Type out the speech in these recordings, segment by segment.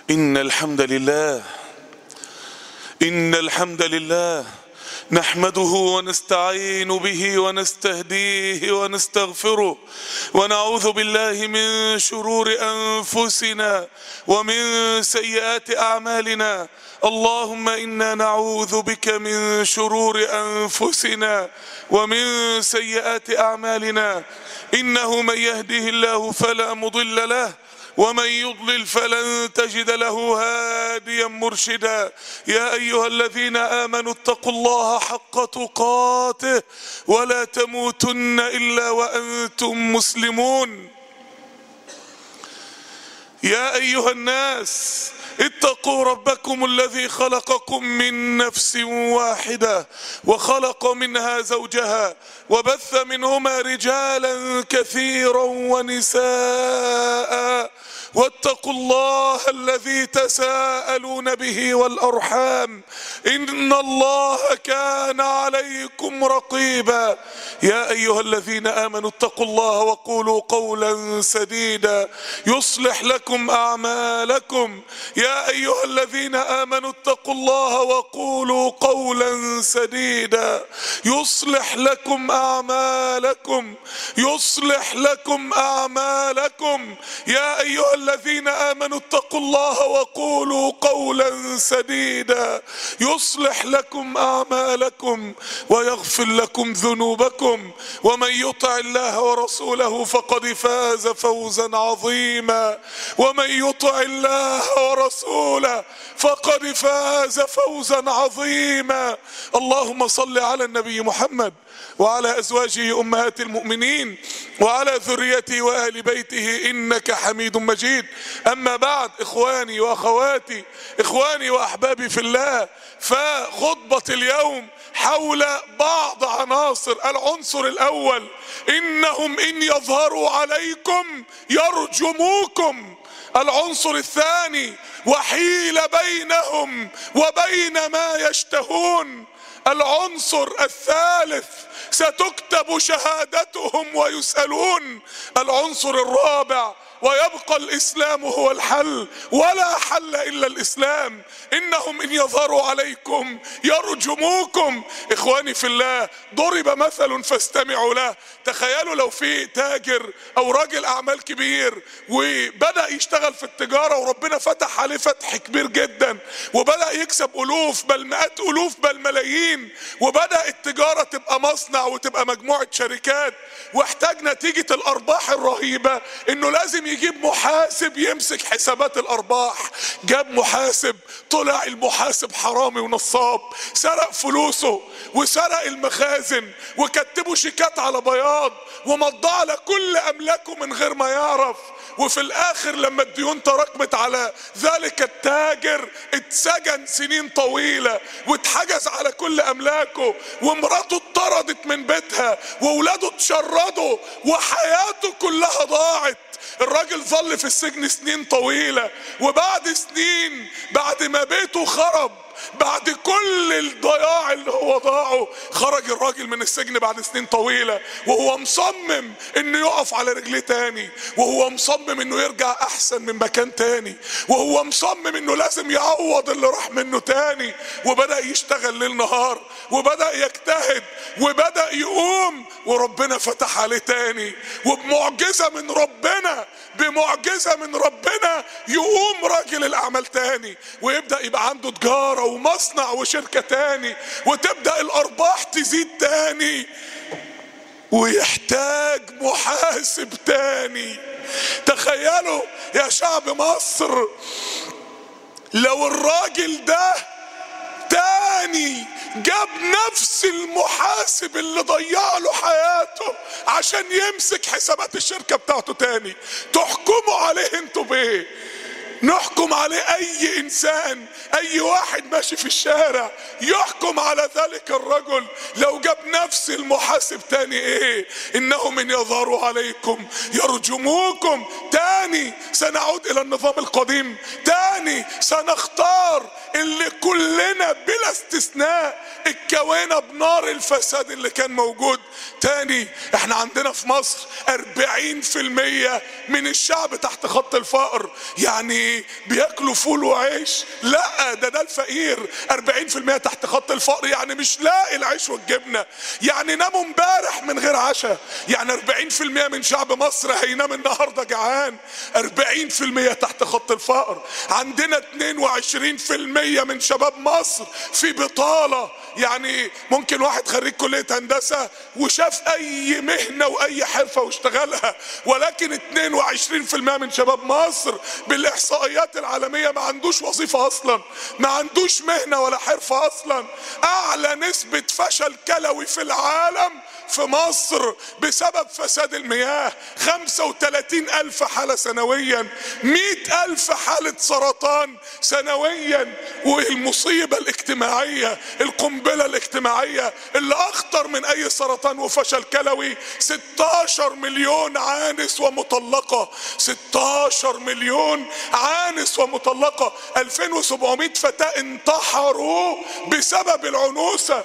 إن الحمد لله إن الحمد لله نحمده ونستعين به ونستهديه ونستغفره ونعوذ بالله من شرور أنفسنا ومن سيئات أعمالنا اللهم إنا نعوذ بك من شرور أنفسنا ومن سيئات أعمالنا إنه من يهده الله فلا مضل له ومن يضلل فلن تجد له هاديا مرشدا يا ايها الذين امنوا اتقوا الله حق تقاته ولا تموتن الا وانتم مسلمون يا ايها الناس اتقوا ربكم الذي خلقكم من نفس واحده وخلق منها زوجها وبث منهما رجالا كثيرا ونساء واتقوا الله الذي تساءلون به والارحام ان الله كان عليكم رقيبا يا ايها الذين امنوا اتقوا الله وقولوا قولا سديدا يصلح لكم اعمالكم يا ايها الذين امنوا اتقوا الله وقولوا قولا سديدا يصلح لكم اعمالكم يصلح لكم اعمالكم يا ايها الذين امنوا اتقوا الله وقولوا قولا سديدا يصلح لكم اعمالكم ويغفر لكم ذنوبكم ومن يطع الله ورسوله فقد فاز فوزا عظيما ومن يطع الله ورسوله فقد فاز فوزا عظيما اللهم صل على النبي محمد وعلى ازواجه امهات المؤمنين وعلى ذريته واهل بيته انك حميد مجيد اما بعد اخواني واخواتي اخواني واحبابي في الله فخطبه اليوم حول بعض عناصر العنصر الاول انهم ان يظهروا عليكم يرجموكم العنصر الثاني وحيل بينهم وبين ما يشتهون العنصر الثالث ستكتب شهادتهم ويسألون العنصر الرابع ويبقى الاسلام هو الحل ولا حل الا الاسلام انهم ان يظهروا عليكم يرجموكم اخواني في الله ضرب مثل فاستمعوا له تخيلوا لو في تاجر او راجل اعمال كبير وبدا يشتغل في التجاره وربنا فتح عليه فتح كبير جدا وبدا يكسب الوف بل مئات الوف بل ملايين وبدا التجاره تبقى مصنع وتبقى مجموعه شركات واحتاج نتيجه الارباح الرهيبه انه لازم يجيب محاسب يمسك حسابات الارباح جاب محاسب طلع المحاسب حرامي ونصاب سرق فلوسه وسرق المخازن وكتبوا شيكات على بياض ومضى على كل املاكه من غير ما يعرف وفي الاخر لما الديون تراكمت على ذلك التاجر اتسجن سنين طويله واتحجز على كل املاكه ومراته اتطردت من بيتها واولاده اتشردوا وحياته كلها ضاعت الراجل ظل في السجن سنين طويله وبعد سنين بعد ما بيته خرب بعد كل الضياع اللي هو ضاعه خرج الراجل من السجن بعد سنين طويلة وهو مصمم انه يقف على رجليه تاني وهو مصمم انه يرجع احسن من مكان تاني وهو مصمم انه لازم يعوض اللي راح منه تاني وبدأ يشتغل ليل نهار وبدأ يجتهد وبدأ يقوم وربنا فتح عليه تاني وبمعجزة من ربنا بمعجزة من ربنا يقوم راجل الاعمال تاني ويبدأ يبقى عنده تجارة ومصنع وشركة تاني وتبدأ الارباح تزيد تاني ويحتاج محاسب تاني تخيلوا يا شعب مصر لو الراجل ده تاني جاب نفس المحاسب اللي ضيع له حياته عشان يمسك حسابات الشركة بتاعته تاني تحكموا عليه انتوا بايه نحكم عليه اي انسان اي واحد ماشي في الشارع يحكم على ذلك الرجل لو جاب نفس المحاسب تاني ايه انهم ان يظهروا عليكم يرجموكم تاني سنعود الى النظام القديم تاني سنختار اللي كلنا بلا استثناء اتكوينا بنار الفساد اللي كان موجود تاني احنا عندنا في مصر اربعين في المية من الشعب تحت خط الفقر يعني يعني بياكلوا فول وعيش لا ده ده الفقير 40% تحت خط الفقر يعني مش لاقي العيش والجبنه يعني ناموا امبارح من غير عشاء يعني 40% من شعب مصر هينام النهارده جعان 40% تحت خط الفقر عندنا 22% من شباب مصر في بطاله يعني ممكن واحد خريج كليه هندسه وشاف اي مهنه واي حرفه واشتغلها ولكن 22% من شباب مصر بالاحصائيات العالميه ما عندوش وظيفه اصلا ما عندوش مهنه ولا حرفه اصلا اعلى نسبه فشل كلوي في العالم في مصر بسبب فساد المياه 35 ألف حالة سنويا 100 ألف حالة سرطان سنويا والمصيبة الاجتماعية القنبلة الاجتماعية اللي أخطر من أي سرطان وفشل كلوي 16 مليون عانس ومطلقة 16 مليون عانس ومطلقة 2700 فتاة انتحروا بسبب العنوسة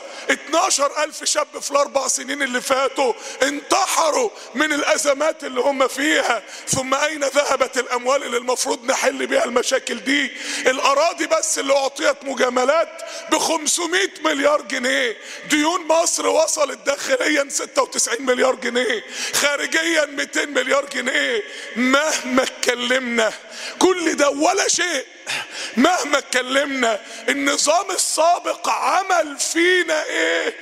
12 ألف شاب في الأربع سنين اللي فاتوا انتحروا من الأزمات اللي هم فيها ثم أين ذهبت الأموال اللي المفروض نحل بيها المشاكل دي الأراضي بس اللي أعطيت مجاملات ب 500 مليار جنيه ديون مصر وصلت داخليا 96 مليار جنيه خارجيا 200 مليار جنيه مهما اتكلمنا كل ده ولا شيء مهما اتكلمنا النظام السابق عمل فينا ايه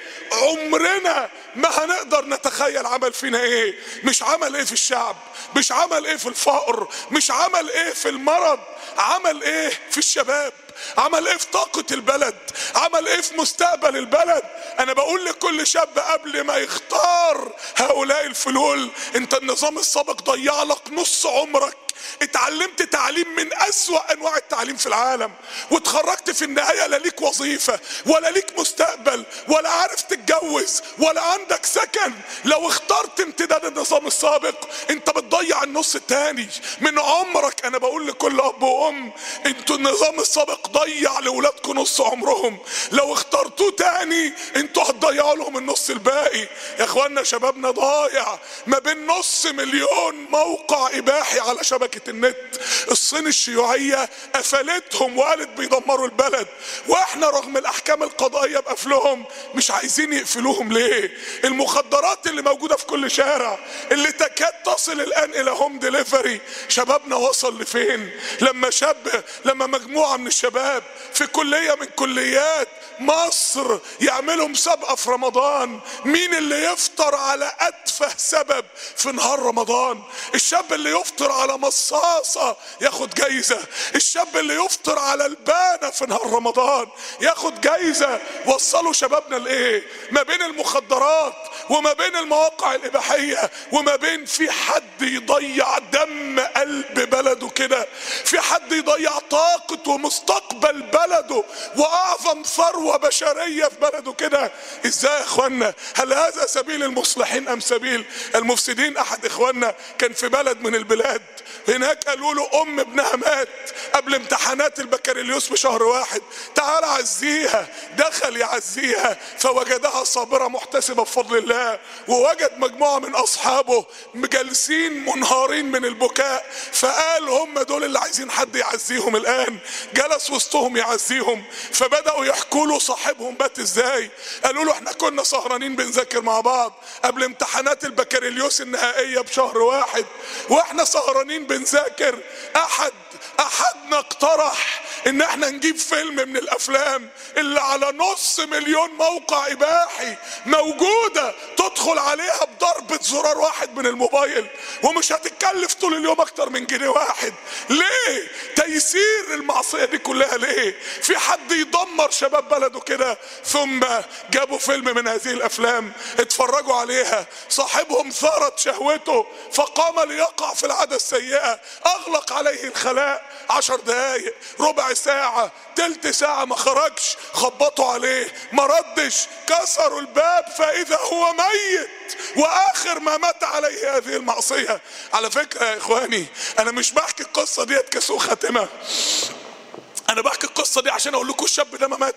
عمرنا ما هنقدر نتخيل عمل فينا ايه مش عمل ايه في الشعب مش عمل ايه في الفقر مش عمل ايه في المرض عمل ايه في الشباب عمل ايه في طاقة البلد عمل ايه في مستقبل البلد انا بقول لكل شاب قبل ما يختار هؤلاء الفلول انت النظام السابق ضيع لك نص عمرك اتعلمت تعليم من اسوأ انواع التعليم في العالم واتخرجت في النهاية لا ليك وظيفة ولا ليك مستقبل ولا عارف تتجوز ولا عندك سكن لو اخترت امتداد النظام السابق انت بتضيع النص التاني من عمرك انا بقول لكل اب وام انتوا النظام السابق ضيع لاولادكم نص عمرهم لو اخترتوه تاني انتوا هتضيعوا لهم النص الباقي يا اخوانا شبابنا ضايع ما بين نص مليون موقع اباحي على شبكة النت الصين الشيوعية قفلتهم وقالت بيدمروا البلد واحنا رغم الاحكام القضائية بقفلهم مش عايزين يقفلوهم ليه المخدرات اللي موجودة في كل شارع اللي تكاد تصل الان الى هوم ديليفري شبابنا وصل لفين لما شاب لما مجموعة من الشباب في كلية من كليات مصر يعملوا مسابقة في رمضان مين اللي يفطر على أتفه سبب في نهار رمضان الشاب اللي يفطر على مصاصة ياخد جايزة الشاب اللي يفطر على البانة في نهار رمضان ياخد جايزة وصلوا شبابنا لإيه ما بين المخدرات وما بين المواقع الإباحية وما بين في حد يضيع دم قلب بلده كده في حد يضيع طاقة ومستقبل بلده وأعظم ثروة بشرية في بلده كده ازاي يا اخوانا هل هذا سبيل المصلحين ام سبيل المفسدين احد اخواننا كان في بلد من البلاد هناك قالوا له ام ابنها مات قبل امتحانات البكالوريوس بشهر واحد تعال عزيها دخل يعزيها فوجدها صابرة محتسبة بفضل الله ووجد مجموعة من اصحابه جالسين منهارين من البكاء فقال هم دول اللي عايزين حد يعزيهم الان جلس وسطهم يعزيهم فبدأوا يحكوا له صاحبهم بات ازاي قالوا له احنا كنا سهرانين بنذاكر مع بعض قبل امتحانات البكالوريوس النهائية بشهر واحد واحنا سهرانين بنذاكر احد احدنا اقترح ان احنا نجيب فيلم من الافلام اللي على نص مليون موقع اباحي موجودة تدخل عليها بضربة زرار واحد من الموبايل ومش هتتكلف طول اليوم اكتر من جنيه واحد ليه تيسير المعصية دي كلها ليه في حد يدمر شباب بلده كده ثم جابوا فيلم من هذه الافلام اتفرجوا عليها صاحبهم ثارت شهوته فقام ليقع في العادة السيئة اغلق عليه الخلاء عشر دقايق ربع ساعة تلت ساعة ما خرجش خبطوا عليه ما ردش كسروا الباب فاذا هو ميت واخر ما مات عليه هذه المعصية على فكرة يا اخواني انا مش بحكي القصة ديت كسوء خاتمة انا بحكي القصة دي عشان اقول لكم الشاب ده ما ماتش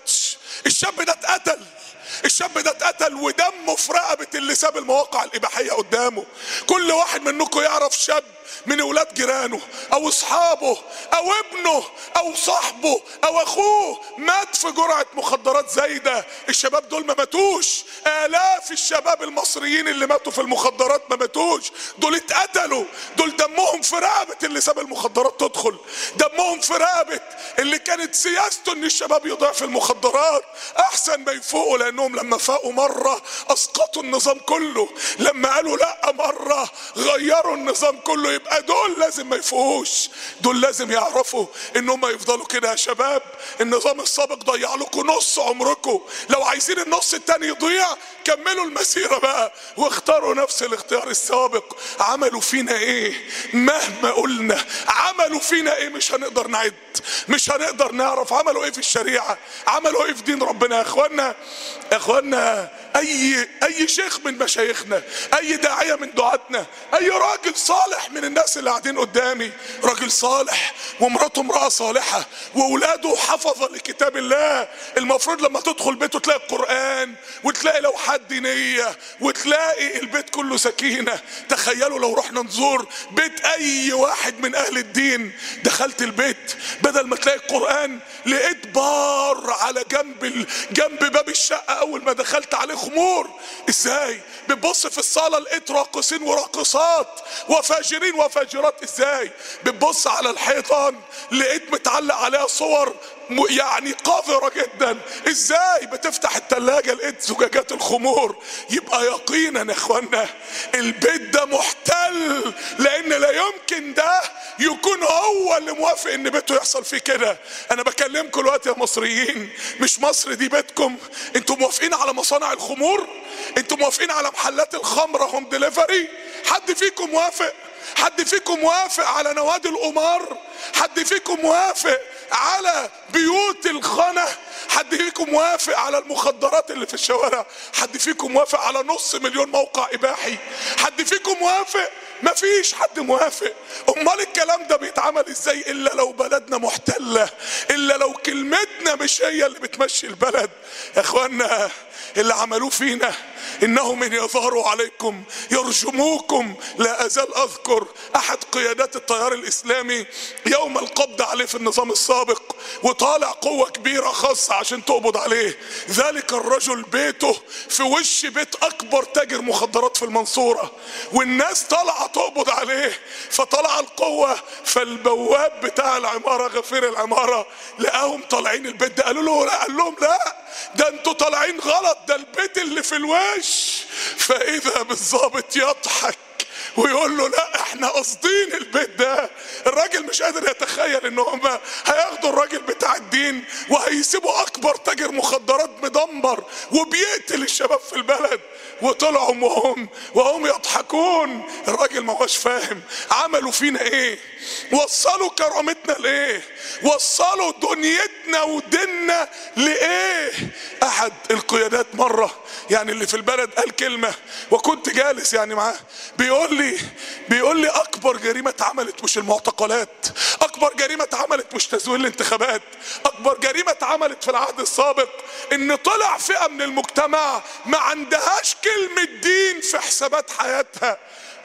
الشاب ده اتقتل الشاب ده اتقتل ودمه في رقبة اللي ساب المواقع الإباحية قدامه كل واحد منكم يعرف شاب من اولاد جيرانه او اصحابه او ابنه او صاحبه او اخوه مات في جرعه مخدرات زايده الشباب دول ما ماتوش الاف الشباب المصريين اللي ماتوا في المخدرات ما ماتوش دول اتقتلوا دول دمهم في رقبه اللي ساب المخدرات تدخل دمهم في رقبه اللي كانت سياسته ان الشباب يضيع في المخدرات احسن ما يفوقوا لانهم لما فاقوا مره اسقطوا النظام كله لما قالوا لا مره غيروا النظام كله يبقى دول لازم ما يفوقوش دول لازم يعرفوا ان هم يفضلوا كده يا شباب النظام السابق ضيع لكم نص عمركم لو عايزين النص التاني يضيع كملوا المسيره بقى واختاروا نفس الاختيار السابق عملوا فينا ايه مهما قلنا عملوا فينا ايه مش هنقدر نعد مش هنقدر نعرف عملوا ايه في الشريعه عملوا ايه في دين ربنا يا اخوانا يا اخوانا اي اي شيخ من مشايخنا اي داعيه من دعاتنا اي راجل صالح من الناس اللي قاعدين قدامي راجل صالح ومراته امراه صالحه واولاده حفظه لكتاب الله المفروض لما تدخل بيته تلاقي القران وتلاقي لو حد نيه وتلاقي البيت كله سكينه تخيلوا لو رحنا نزور بيت اي واحد من اهل الدين دخلت البيت بدل ما تلاقي القران لقيت بار على جنب ال... جنب باب الشقه اول ما دخلت عليه خمور ازاي بتبص في الصاله لقيت راقصين وراقصات وفاجرين وفاجرات ازاي بتبص على الحيطان لقيت متعلق عليها صور م- يعني قذرة جدا ازاي بتفتح التلاجة لقيت زجاجات الخمور يبقى يقينا يا اخوانا البيت ده محتل لان لا يمكن ده يكون هو اللي موافق ان بيته يحصل فيه كده انا بكلمكم دلوقتي يا مصريين مش مصر دي بيتكم انتوا موافقين على مصانع الخمور انتوا موافقين على محلات الخمره هوم ديليفري حد فيكم موافق حد فيكم موافق على نوادي القمار حد فيكم موافق على بيوت الخنا حد فيكم موافق على المخدرات اللي في الشوارع حد فيكم موافق على نص مليون موقع اباحي حد فيكم موافق مفيش حد موافق امال الكلام ده بيتعمل ازاي الا لو بلدنا محتله الا لو كلمتنا مش هي اللي بتمشي البلد يا اخوانا اللي عملوه فينا انهم ان يظهروا عليكم يرجموكم لا ازال اذكر احد قيادات التيار الاسلامي يوم القبض عليه في النظام السابق وطالع قوة كبيرة خاصة عشان تقبض عليه ذلك الرجل بيته في وش بيت اكبر تاجر مخدرات في المنصورة والناس طالعة تقبض عليه فطلع القوة فالبواب بتاع العمارة غفير العمارة لقاهم طالعين البيت ده قالوا له لا قال لهم لا ده انتوا طالعين غلط ده البيت اللي في الوش فاذا بالظابط يضحك ويقول له لا احنا قاصدين البيت ده الراجل مش قادر يتخيل ان هم هياخدوا الراجل بتاع الدين وهيسيبوا اكبر تاجر مخدرات مدمر وبيقتل الشباب في البلد وطلعوا وهم وهم يضحكون الراجل ما هوش فاهم عملوا فينا ايه وصلوا كرامتنا لايه وصلوا دنيتنا وديننا لايه احد القيادات مره يعني اللي في البلد قال كلمه وكنت جالس يعني معاه بيقول لي بيقول لي اكبر جريمه اتعملت مش المعتقلات اكبر جريمه اتعملت مش تزوير الانتخابات اكبر جريمه اتعملت في العهد السابق ان طلع فئه من المجتمع ما عندهاش كلمه دين في حسابات حياتها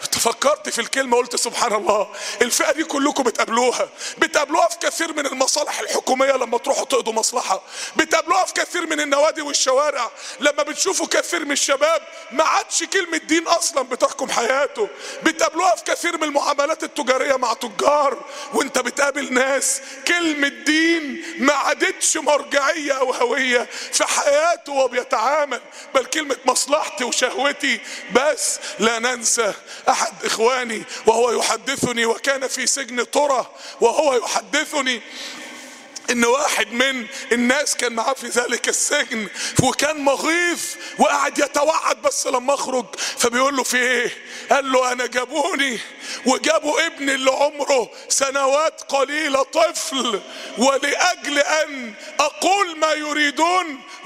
فكرت في الكلمة قلت سبحان الله الفئة دي كلكم بتقابلوها بتقابلوها في كثير من المصالح الحكومية لما تروحوا تقضوا مصلحة بتقابلوها في كثير من النوادي والشوارع لما بتشوفوا كثير من الشباب ما عادش كلمة دين أصلا بتحكم حياته بتقابلوها في كثير من المعاملات التجارية مع تجار وانت بتقابل ناس كلمة دين ما عادتش مرجعية أو هوية في حياته وهو بيتعامل بل كلمة مصلحتي وشهوتي بس لا ننسى احد اخواني وهو يحدثني وكان في سجن ترى وهو يحدثني ان واحد من الناس كان معاه في ذلك السجن وكان مغيظ وقعد يتوعد بس لما اخرج فبيقول له في ايه قال له انا جابوني وجابوا ابني اللي عمره سنوات قليلة طفل ولاجل ان اقول ما يريدون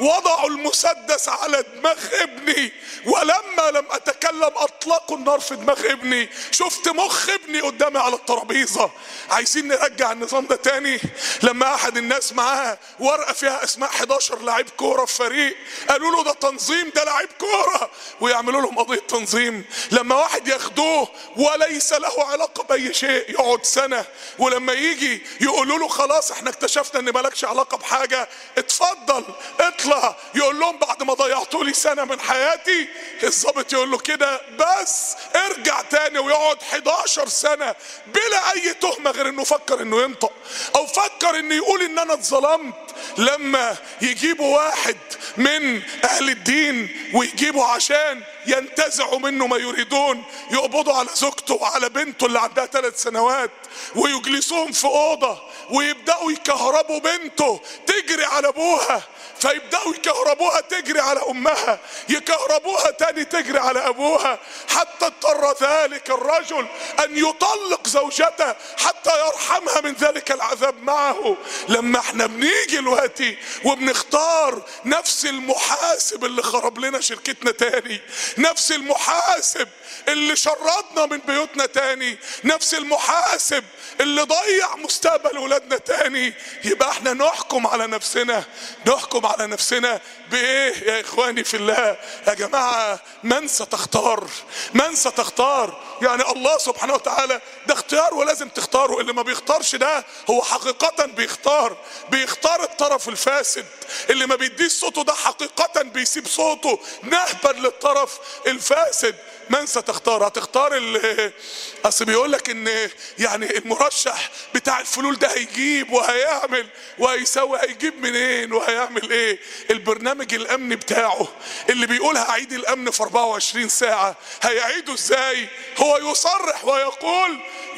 وضعوا المسدس على دماغ ابني ولما لم اتكلم اطلقوا النار في دماغ ابني شفت مخ ابني قدامي على الترابيزه عايزين نرجع النظام ده تاني لما احد الناس معاه ورقه فيها اسماء 11 لعيب كوره في فريق قالوا له ده تنظيم ده لعيب كوره ويعملوا لهم قضيه تنظيم لما واحد ياخدوه وليس له علاقه باي شيء يقعد سنه ولما يجي يقولوا له خلاص احنا اكتشفنا ان مالكش علاقه بحاجه اتفضل اطلع يقول لهم بعد ما ضيعتوا لي سنه من حياتي الظابط يقول له كده بس ارجع تاني ويقعد 11 سنه بلا اي تهمه غير انه فكر انه ينطق او فكر انه يقول ان انا اتظلمت لما يجيبوا واحد من اهل الدين ويجيبوا عشان ينتزعوا منه ما يريدون يقبضوا على زوجته وعلى بنته اللي عندها ثلاث سنوات ويجلسوهم في اوضه ويبداوا يكهربوا بنته تجري على ابوها فيبداوا يكهربوها تجري على امها يكهربوها تاني تجري على ابوها حتى اضطر ذلك الرجل ان يطلق زوجته حتى يرحمها من ذلك العذاب معه لما احنا بنيجي دلوقتي وبنختار نفس المحاسب اللي خرب لنا شركتنا تاني نفس المحاسب اللي شردنا من بيوتنا تاني نفس المحاسب اللي ضيع مستقبل ولادنا تاني يبقى احنا نحكم على نفسنا نحكم على نفسنا بايه يا اخواني في الله يا جماعه من ستختار من ستختار يعني الله سبحانه وتعالى ده اختيار ولازم تختاره اللي ما بيختارش ده هو حقيقة بيختار بيختار الطرف الفاسد اللي ما بيديش صوته ده حقيقة بيسيب صوته نهبا للطرف الفاسد من ستختار هتختار ال اصل بيقول لك ان يعني المرشح بتاع الفلول ده هيجيب وهيعمل وهيسوي هيجيب منين وهيعمل ايه البرنامج الامني بتاعه اللي بيقول هعيد الامن في 24 ساعه هيعيده ازاي هو يصرح ويقول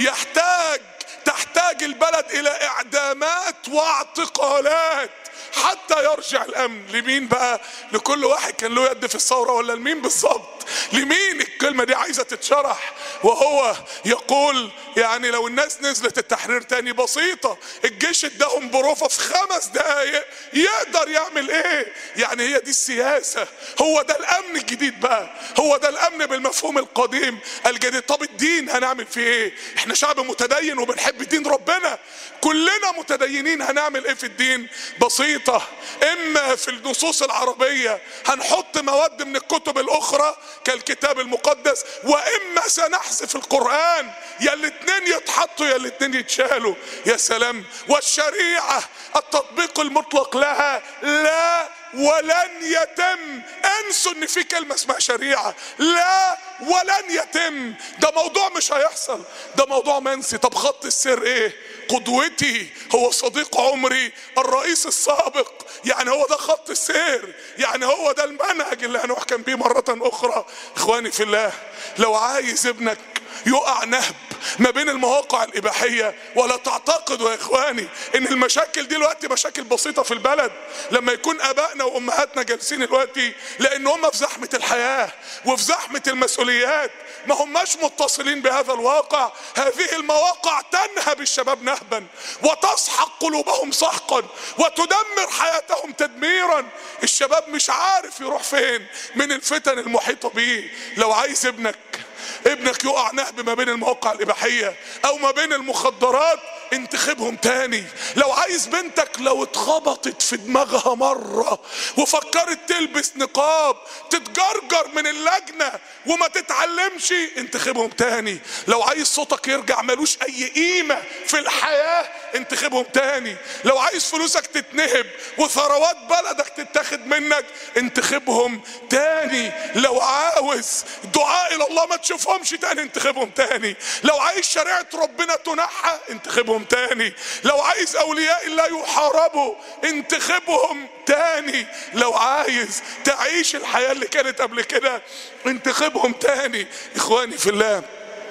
يحتاج تحتاج البلد الى اعدامات واعتقالات حتى يرجع الامن لمين بقى لكل واحد كان له يد في الثوره ولا لمين بالظبط لمين الكلمه دي عايزه تتشرح وهو يقول يعني لو الناس نزلت التحرير تاني بسيطه الجيش اداهم بروفه في خمس دقايق يقدر يعمل ايه يعني هي دي السياسه هو ده الامن الجديد بقى هو ده الامن بالمفهوم القديم الجديد طب الدين هنعمل فيه ايه احنا شعب متدين وبنحب دين ربنا كلنا متدينين هنعمل ايه في الدين بسيطة اما في النصوص العربية هنحط مواد من الكتب الاخرى كالكتاب المقدس واما سنحذف القرآن يا الاتنين يتحطوا يا الاتنين يتشالوا يا سلام والشريعة التطبيق المطلق لها لا ولن يتم انسوا ان في كلمه اسمها شريعه لا ولن يتم ده موضوع مش هيحصل ده موضوع منسي طب خط السير ايه قدوتي هو صديق عمري الرئيس السابق يعني هو ده خط السير يعني هو ده المنهج اللي هنحكم بيه مرة أخرى إخواني في الله لو عايز ابنك يقع نهب ما بين المواقع الإباحية ولا تعتقدوا يا إخواني إن المشاكل دي دلوقتي مشاكل بسيطة في البلد لما يكون آبائنا وأمهاتنا جالسين دلوقتي لأن هم في زحمة الحياة وفي زحمة المسؤوليات ما هماش متصلين بهذا الواقع هذه المواقع تنهب الشباب نهبا وتسحق قلوبهم سحقا وتدمر حياتهم تدميرا الشباب مش عارف يروح فين من الفتن المحيطة به لو عايز ابنك ابنك يقع نهب ما بين المواقع الإباحية أو ما بين المخدرات انتخبهم تاني لو عايز بنتك لو اتخبطت في دماغها مرة وفكرت تلبس نقاب تتجرجر من اللجنة وما تتعلمش انتخبهم تاني لو عايز صوتك يرجع ملوش اي قيمة في الحياة انتخبهم تاني لو عايز فلوسك تتنهب وثروات بلدك تتاخد منك انتخبهم تاني لو عاوز دعاء الى الله ما تشوفهمش تاني انتخبهم تاني لو عايز شريعة ربنا تنحى انتخبهم تاني لو عايز اولياء الله يحاربوا انتخبهم تاني لو عايز تعيش الحياة اللي كانت قبل كده انتخبهم تاني اخواني في الله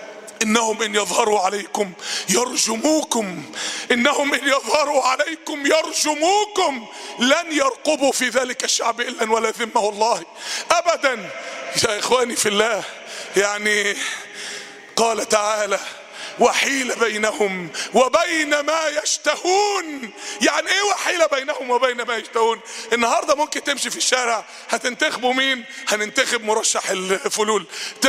انهم ان يظهروا عليكم يرجموكم انهم ان يظهروا عليكم يرجموكم لن يرقبوا في ذلك الشعب الا ولا ذمه والله ابدا يا اخواني في الله يعني قال تعالى وحيل بينهم وبين ما يشتهون يعني ايه وحيل بينهم وبين ما يشتهون النهارده ممكن تمشي في الشارع هتنتخبوا مين هننتخب مرشح الفلول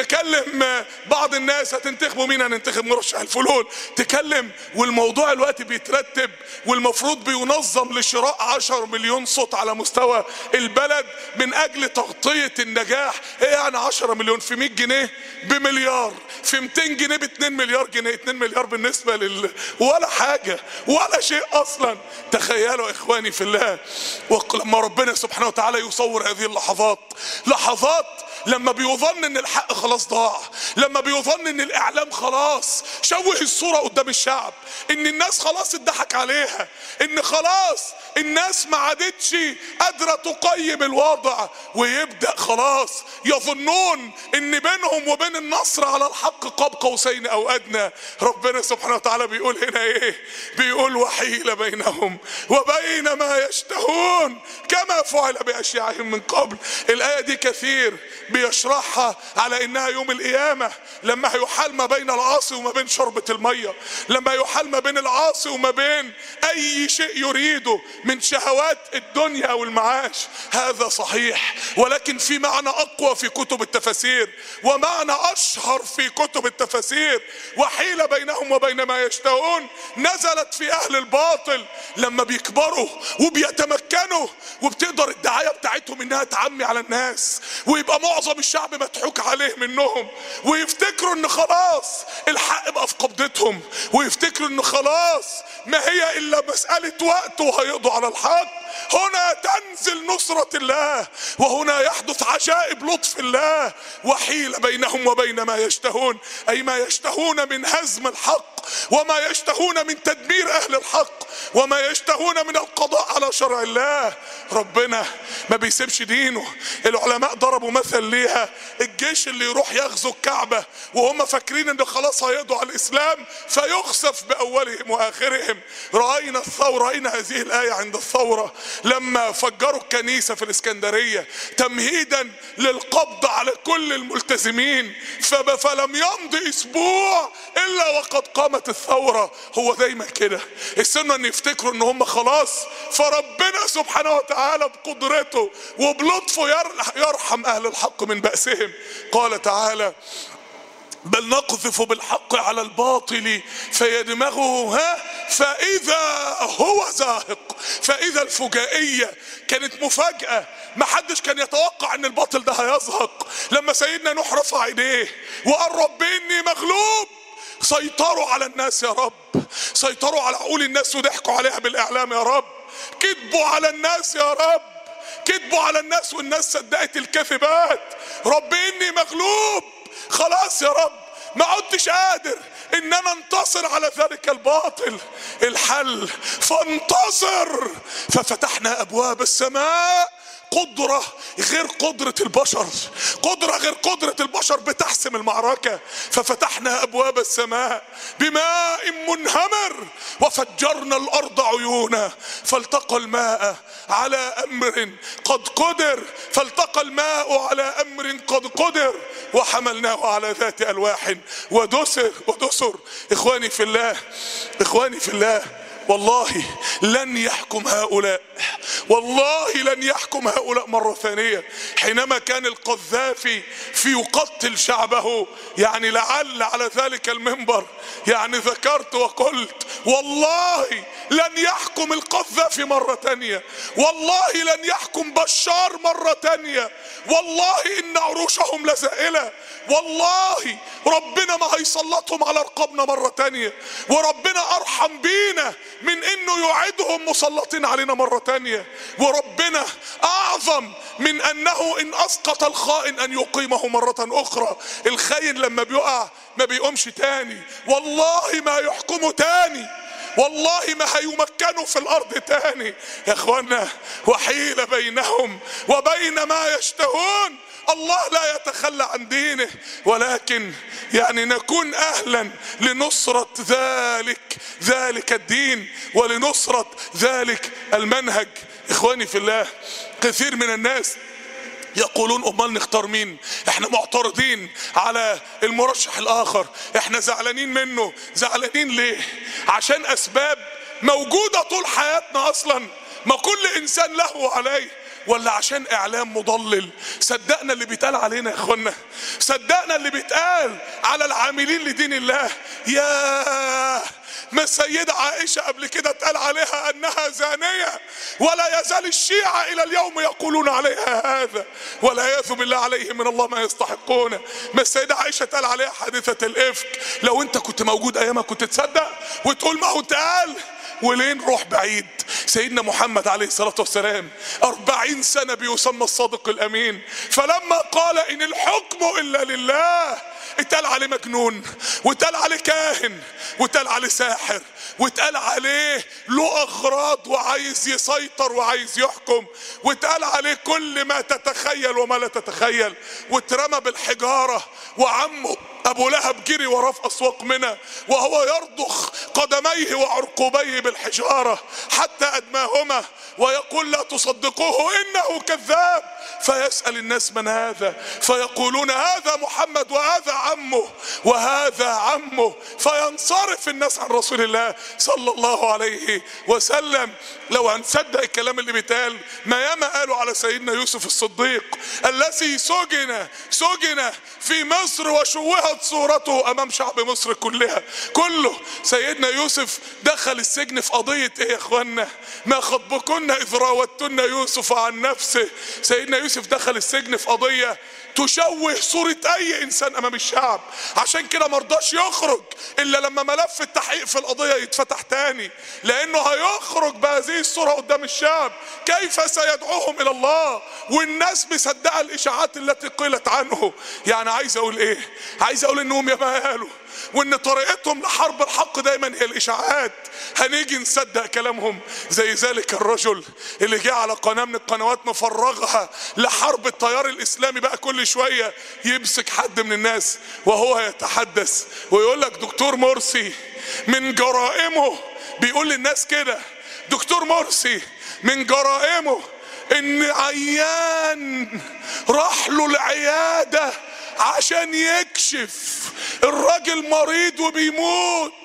تكلم بعض الناس هتنتخبوا مين هننتخب مرشح الفلول تكلم والموضوع الوقت بيترتب والمفروض بينظم لشراء 10 مليون صوت على مستوى البلد من اجل تغطية النجاح ايه يعني 10 مليون في 100 جنيه بمليار في 200 جنيه ب 2 مليار جنيه 2 مليار بالنسبة لل ولا حاجة ولا شيء اصلا تخيلوا اخواني في الله لما ربنا سبحانه وتعالى يصور هذه اللحظات لحظات لما بيظن ان الحق خلاص ضاع لما بيظن ان الاعلام خلاص شوه الصورة قدام الشعب ان الناس خلاص اتضحك عليها ان خلاص الناس ما عادتش قادرة تقيم الوضع ويبدأ خلاص يظنون ان بينهم وبين النصر على الحق قاب قوسين او ادنى ربنا سبحانه وتعالى بيقول هنا ايه بيقول وحيل بينهم وبين ما يشتهون كما فعل باشياعهم من قبل الايه دي كثير بيشرحها على انها يوم القيامه لما هيحال ما بين العاصي وما بين شربة الميه لما يحال ما بين العاصي وما بين اي شيء يريده من شهوات الدنيا والمعاش هذا صحيح ولكن في معنى اقوى في كتب التفاسير ومعنى اشهر في كتب التفاسير وحيل بينهم وبين ما يشتهون نزلت في اهل الباطل لما بيكبروا وبيتمكنوا وبتقدر الدعايه بتاعتهم انها تعمي على الناس ويبقى معظم الشعب مضحوك عليه منهم ويفتكروا ان خلاص الحق بقى في قبضتهم ويفتكروا ان خلاص ما هي الا مساله وقت وهيقضوا على الحق هنا تنزل نصرة الله وهنا يحدث عجائب لطف الله وحيل بينهم وبين ما يشتهون أي ما يشتهون من هزم الحق وما يشتهون من تدمير أهل الحق وما يشتهون من القضاء على شرع الله ربنا ما بيسيبش دينه العلماء ضربوا مثل ليها الجيش اللي يروح يغزو الكعبة وهم فاكرين ان خلاص هيقضوا على الاسلام فيخسف باولهم واخرهم رأينا الثورة رأينا هذه الآية عند الثورة لما فجروا الكنيسة في الاسكندرية تمهيدا للقبض على كل الملتزمين فلم يمضي اسبوع الا وقد قامت الثورة هو دايما كده السنة ان يفتكروا ان هم خلاص فربنا سبحانه وتعالى بقدرته وبلطفه يرحم اهل الحق من بأسهم قال تعالى بل نقذف بالحق على الباطل فيدمغه ها فاذا هو زاهق فاذا الفجائيه كانت مفاجاه ما حدش كان يتوقع ان الباطل ده هيزهق لما سيدنا نوح رفع ايديه وقال رب اني مغلوب سيطروا على الناس يا رب سيطروا على عقول الناس وضحكوا عليها بالاعلام يا رب كذبوا على الناس يا رب كذبوا على الناس والناس صدقت الكذبات رب اني مغلوب خلاص يا رب ما عدتش قادر ان انا انتصر على ذلك الباطل الحل فانتصر ففتحنا ابواب السماء قدرة غير قدرة البشر قدرة غير قدرة البشر بتحسم المعركة ففتحنا أبواب السماء بماء منهمر وفجرنا الأرض عيونا فالتقى الماء على أمر قد قدر فالتقى الماء على أمر قد قدر وحملناه على ذات ألواح ودسر ودسر إخواني في الله إخواني في الله والله لن يحكم هؤلاء والله لن يحكم هؤلاء مرة ثانية حينما كان القذافي في يقتل شعبه يعني لعل على ذلك المنبر يعني ذكرت وقلت والله لن يحكم القذافي مرة تانية والله لن يحكم بشار مرة تانية والله ان عروشهم لزائلة والله ربنا ما هيسلطهم على رقابنا مرة تانية وربنا ارحم بينا من انه يعيدهم مسلطين علينا مرة تانية وربنا اعظم من انه ان اسقط الخائن ان يقيمه مرة اخرى الخاين لما بيقع ما بيقومش تاني والله ما يحكمه تاني والله ما هيمكنوا في الارض تاني يا اخوانا وحيل بينهم وبين ما يشتهون الله لا يتخلى عن دينه ولكن يعني نكون اهلا لنصرة ذلك ذلك الدين ولنصرة ذلك المنهج اخواني في الله كثير من الناس يقولون امال نختار مين احنا معترضين على المرشح الاخر احنا زعلانين منه زعلانين ليه عشان اسباب موجودة طول حياتنا اصلا ما كل انسان له عليه ولا عشان اعلام مضلل صدقنا اللي بيتقال علينا يا اخوانا صدقنا اللي بيتقال على العاملين لدين الله يا ما السيدة عائشة قبل كده اتقال عليها انها زانية ولا يزال الشيعة الى اليوم يقولون عليها هذا والعياذ بالله عليهم من الله ما يستحقون ما السيدة عائشة اتقال عليها حادثة الافك لو انت كنت موجود ايامها كنت تصدق وتقول ما هو اتقال ولين روح بعيد سيدنا محمد عليه الصلاة والسلام أربعين سنة بيسمى الصادق الأمين فلما قال إن الحكم إلا لله اتقال عليه مجنون واتقال عليه كاهن واتقال عليه ساحر واتقال عليه له اغراض وعايز يسيطر وعايز يحكم واتقال عليه كل ما تتخيل وما لا تتخيل واترمى بالحجاره وعمه ابو لهب جري وراه في اسواق منى وهو يرضخ قدميه وعرقوبيه بالحجاره حتى ادماهما ويقول لا تصدقوه انه كذاب فيسال الناس من هذا فيقولون هذا محمد وهذا عمه وهذا عمه فينصرف الناس عن رسول الله صلى الله عليه وسلم لو هنصدق الكلام اللي بيتقال ما ياما قالوا على سيدنا يوسف الصديق الذي سجن سجن في مصر وشوهت صورته امام شعب مصر كلها كله سيدنا يوسف دخل السجن في قضية ايه يا اخوانا ما خطبكن اذ راوتن يوسف عن نفسه سيدنا يوسف دخل السجن في قضية تشوه صورة اي انسان امام الشعب عشان كده مرضاش يخرج الا لما ملف التحقيق في القضية يتفتح تاني لانه هيخرج بهذه الصورة قدام الشعب كيف سيدعوهم الى الله والناس مصدقة الاشاعات التي قيلت عنه يعني عايز اقول ايه عايز اقول انهم يا قالوا وان طريقتهم لحرب الحق دايما هي الاشاعات هنيجي نصدق كلامهم زي ذلك الرجل اللي جه على قناه من القنوات مفرغها لحرب التيار الاسلامي بقى كل شويه يمسك حد من الناس وهو يتحدث ويقول لك دكتور مرسي من جرائمه بيقول للناس كده دكتور مرسي من جرائمه ان عيان راح له العياده عشان يكشف الراجل مريض وبيموت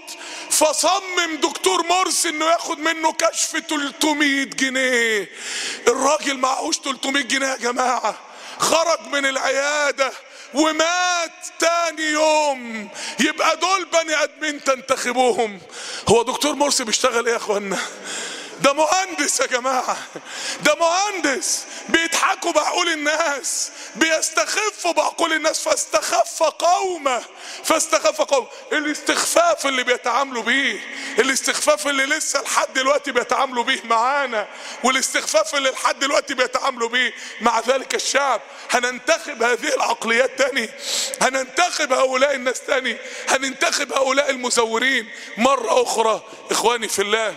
فصمم دكتور مرسي انه ياخد منه كشف 300 جنيه الراجل معهوش 300 جنيه يا جماعه خرج من العياده ومات تاني يوم يبقى دول بني ادمين تنتخبوهم هو دكتور مرسي بيشتغل ايه يا اخوانا ده مهندس يا جماعة ده مهندس بيضحكوا بعقول الناس بيستخفوا بعقول الناس فاستخف قومه فاستخف قوم الاستخفاف اللي بيتعاملوا بيه الاستخفاف اللي لسه لحد دلوقتي بيتعاملوا بيه معانا والاستخفاف اللي لحد دلوقتي بيتعاملوا بيه مع ذلك الشعب هننتخب هذه العقليات تاني هننتخب هؤلاء الناس تاني هننتخب هؤلاء المزورين مرة أخرى إخواني في الله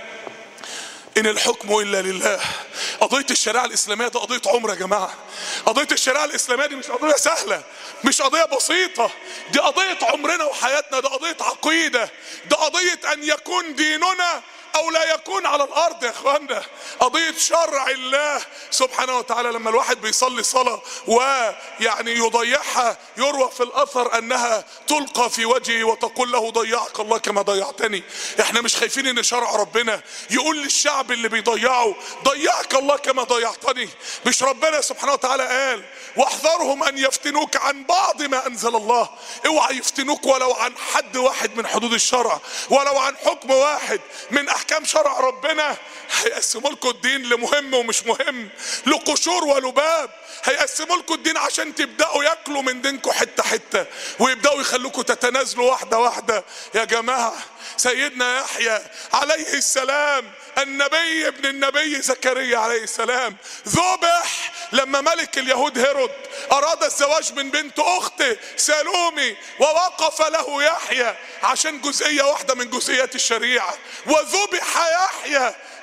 ان الحكم الا لله قضيه الشريعه الاسلاميه ده قضيه عمر يا جماعه قضيه الشريعه الاسلاميه دي مش قضيه سهله مش قضيه بسيطه دي قضيه عمرنا وحياتنا ده قضيه عقيده ده قضيه ان يكون ديننا او لا يكون على الارض يا اخوانا قضية شرع الله سبحانه وتعالى لما الواحد بيصلي صلاة ويعني يضيعها يروى في الاثر انها تلقى في وجهه وتقول له ضيعك الله كما ضيعتني احنا مش خايفين ان شرع ربنا يقول للشعب اللي بيضيعه ضيعك الله كما ضيعتني مش ربنا سبحانه وتعالى قال واحذرهم ان يفتنوك عن بعض ما انزل الله اوعى يفتنوك ولو عن حد واحد من حدود الشرع ولو عن حكم واحد من احكام شرع ربنا هيقسموا لكم الدين لمهم ومش مهم لقشور ولباب هيقسموا لكم الدين عشان تبداوا ياكلوا من دينكم حته حته ويبداوا يخلوكم تتنازلوا واحده واحده يا جماعه سيدنا يحيى عليه السلام النبي ابن النبي زكريا عليه السلام ذبح لما ملك اليهود هيرود اراد الزواج من بنت اخته سالومي ووقف له يحيى عشان جزئيه واحده من جزئيات الشريعه وذبح يحيى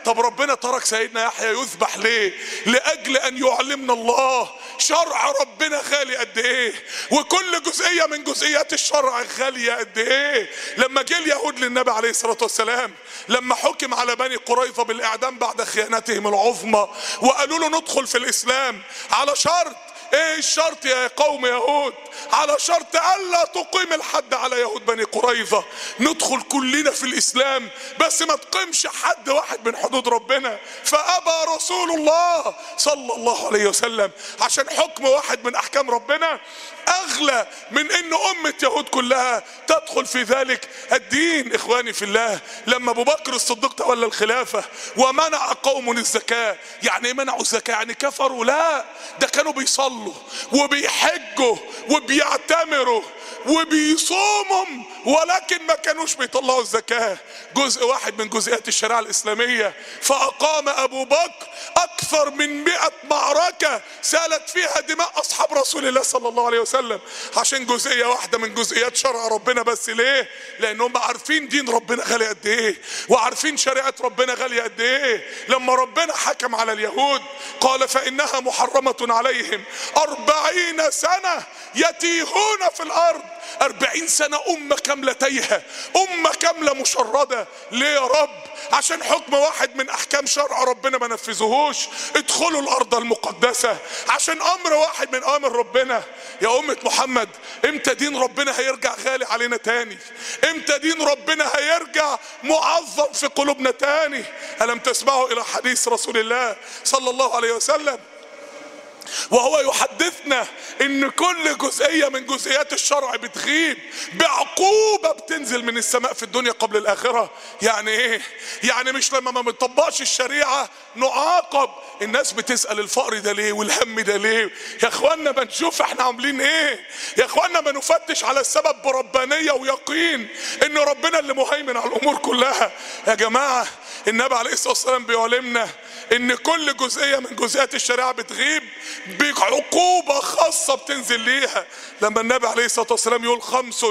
طب ربنا ترك سيدنا يحيى يذبح ليه لاجل ان يعلمنا الله شرع ربنا غالي قد ايه وكل جزئيه من جزئيات الشرع غاليه قد ايه لما جه اليهود للنبي عليه الصلاه والسلام لما حكم على بني قريظه بالاعدام بعد خيانتهم العظمى وقالوا له ندخل في الاسلام على شرط ايه الشرط يا قوم يهود على شرط الا تقيم الحد على يهود بني قريظه ندخل كلنا في الاسلام بس ما تقيمش حد واحد من حدود ربنا فابى رسول الله صلى الله عليه وسلم عشان حكم واحد من احكام ربنا اغلى من ان امه يهود كلها تدخل في ذلك الدين اخواني في الله لما ابو بكر الصديق تولى الخلافه ومنع قوم الزكاه يعني ايه منعوا الزكاه يعني كفروا لا ده كانوا بيصلوا وبيحجوا وبيعتمروا وبيصوموا ولكن ما كانوش بيطلعوا الزكاة جزء واحد من جزئيات الشريعة الإسلامية فأقام أبو بكر أكثر من مئة معركة سالت فيها دماء أصحاب رسول الله صلى الله عليه وسلم عشان جزئية واحدة من جزئيات شرع ربنا بس ليه لأنهم عارفين دين ربنا غالي قد إيه وعارفين شريعة ربنا غالية قد إيه لما ربنا حكم على اليهود قال فإنها محرمة عليهم أربعين سنة يتيهون في الأرض أربعين سنة أمة كاملة تايهة أمة كاملة مشردة ليه يا رب عشان حكم واحد من أحكام شرع ربنا ما نفذوهوش ادخلوا الأرض المقدسة عشان أمر واحد من أمر ربنا يا أمة محمد امتى دين ربنا هيرجع غالي علينا تاني امتى دين ربنا هيرجع معظم في قلوبنا تاني ألم تسمعوا إلى حديث رسول الله صلى الله عليه وسلم وهو يحدثنا ان كل جزئيه من جزئيات الشرع بتغيب بعقوبه بتنزل من السماء في الدنيا قبل الاخره يعني ايه يعني مش لما ما بنطبقش الشريعه نعاقب الناس بتسال الفقر ده ليه والهم ده ليه يا اخوانا ما نشوف احنا عاملين ايه يا اخوانا ما نفتش على السبب بربانيه ويقين ان ربنا اللي مهيمن على الامور كلها يا جماعه النبي عليه الصلاه والسلام بيعلمنا ان كل جزئيه من جزئيات الشريعه بتغيب بعقوبه خاصه بتنزل ليها لما النبي عليه الصلاه والسلام يقول خمس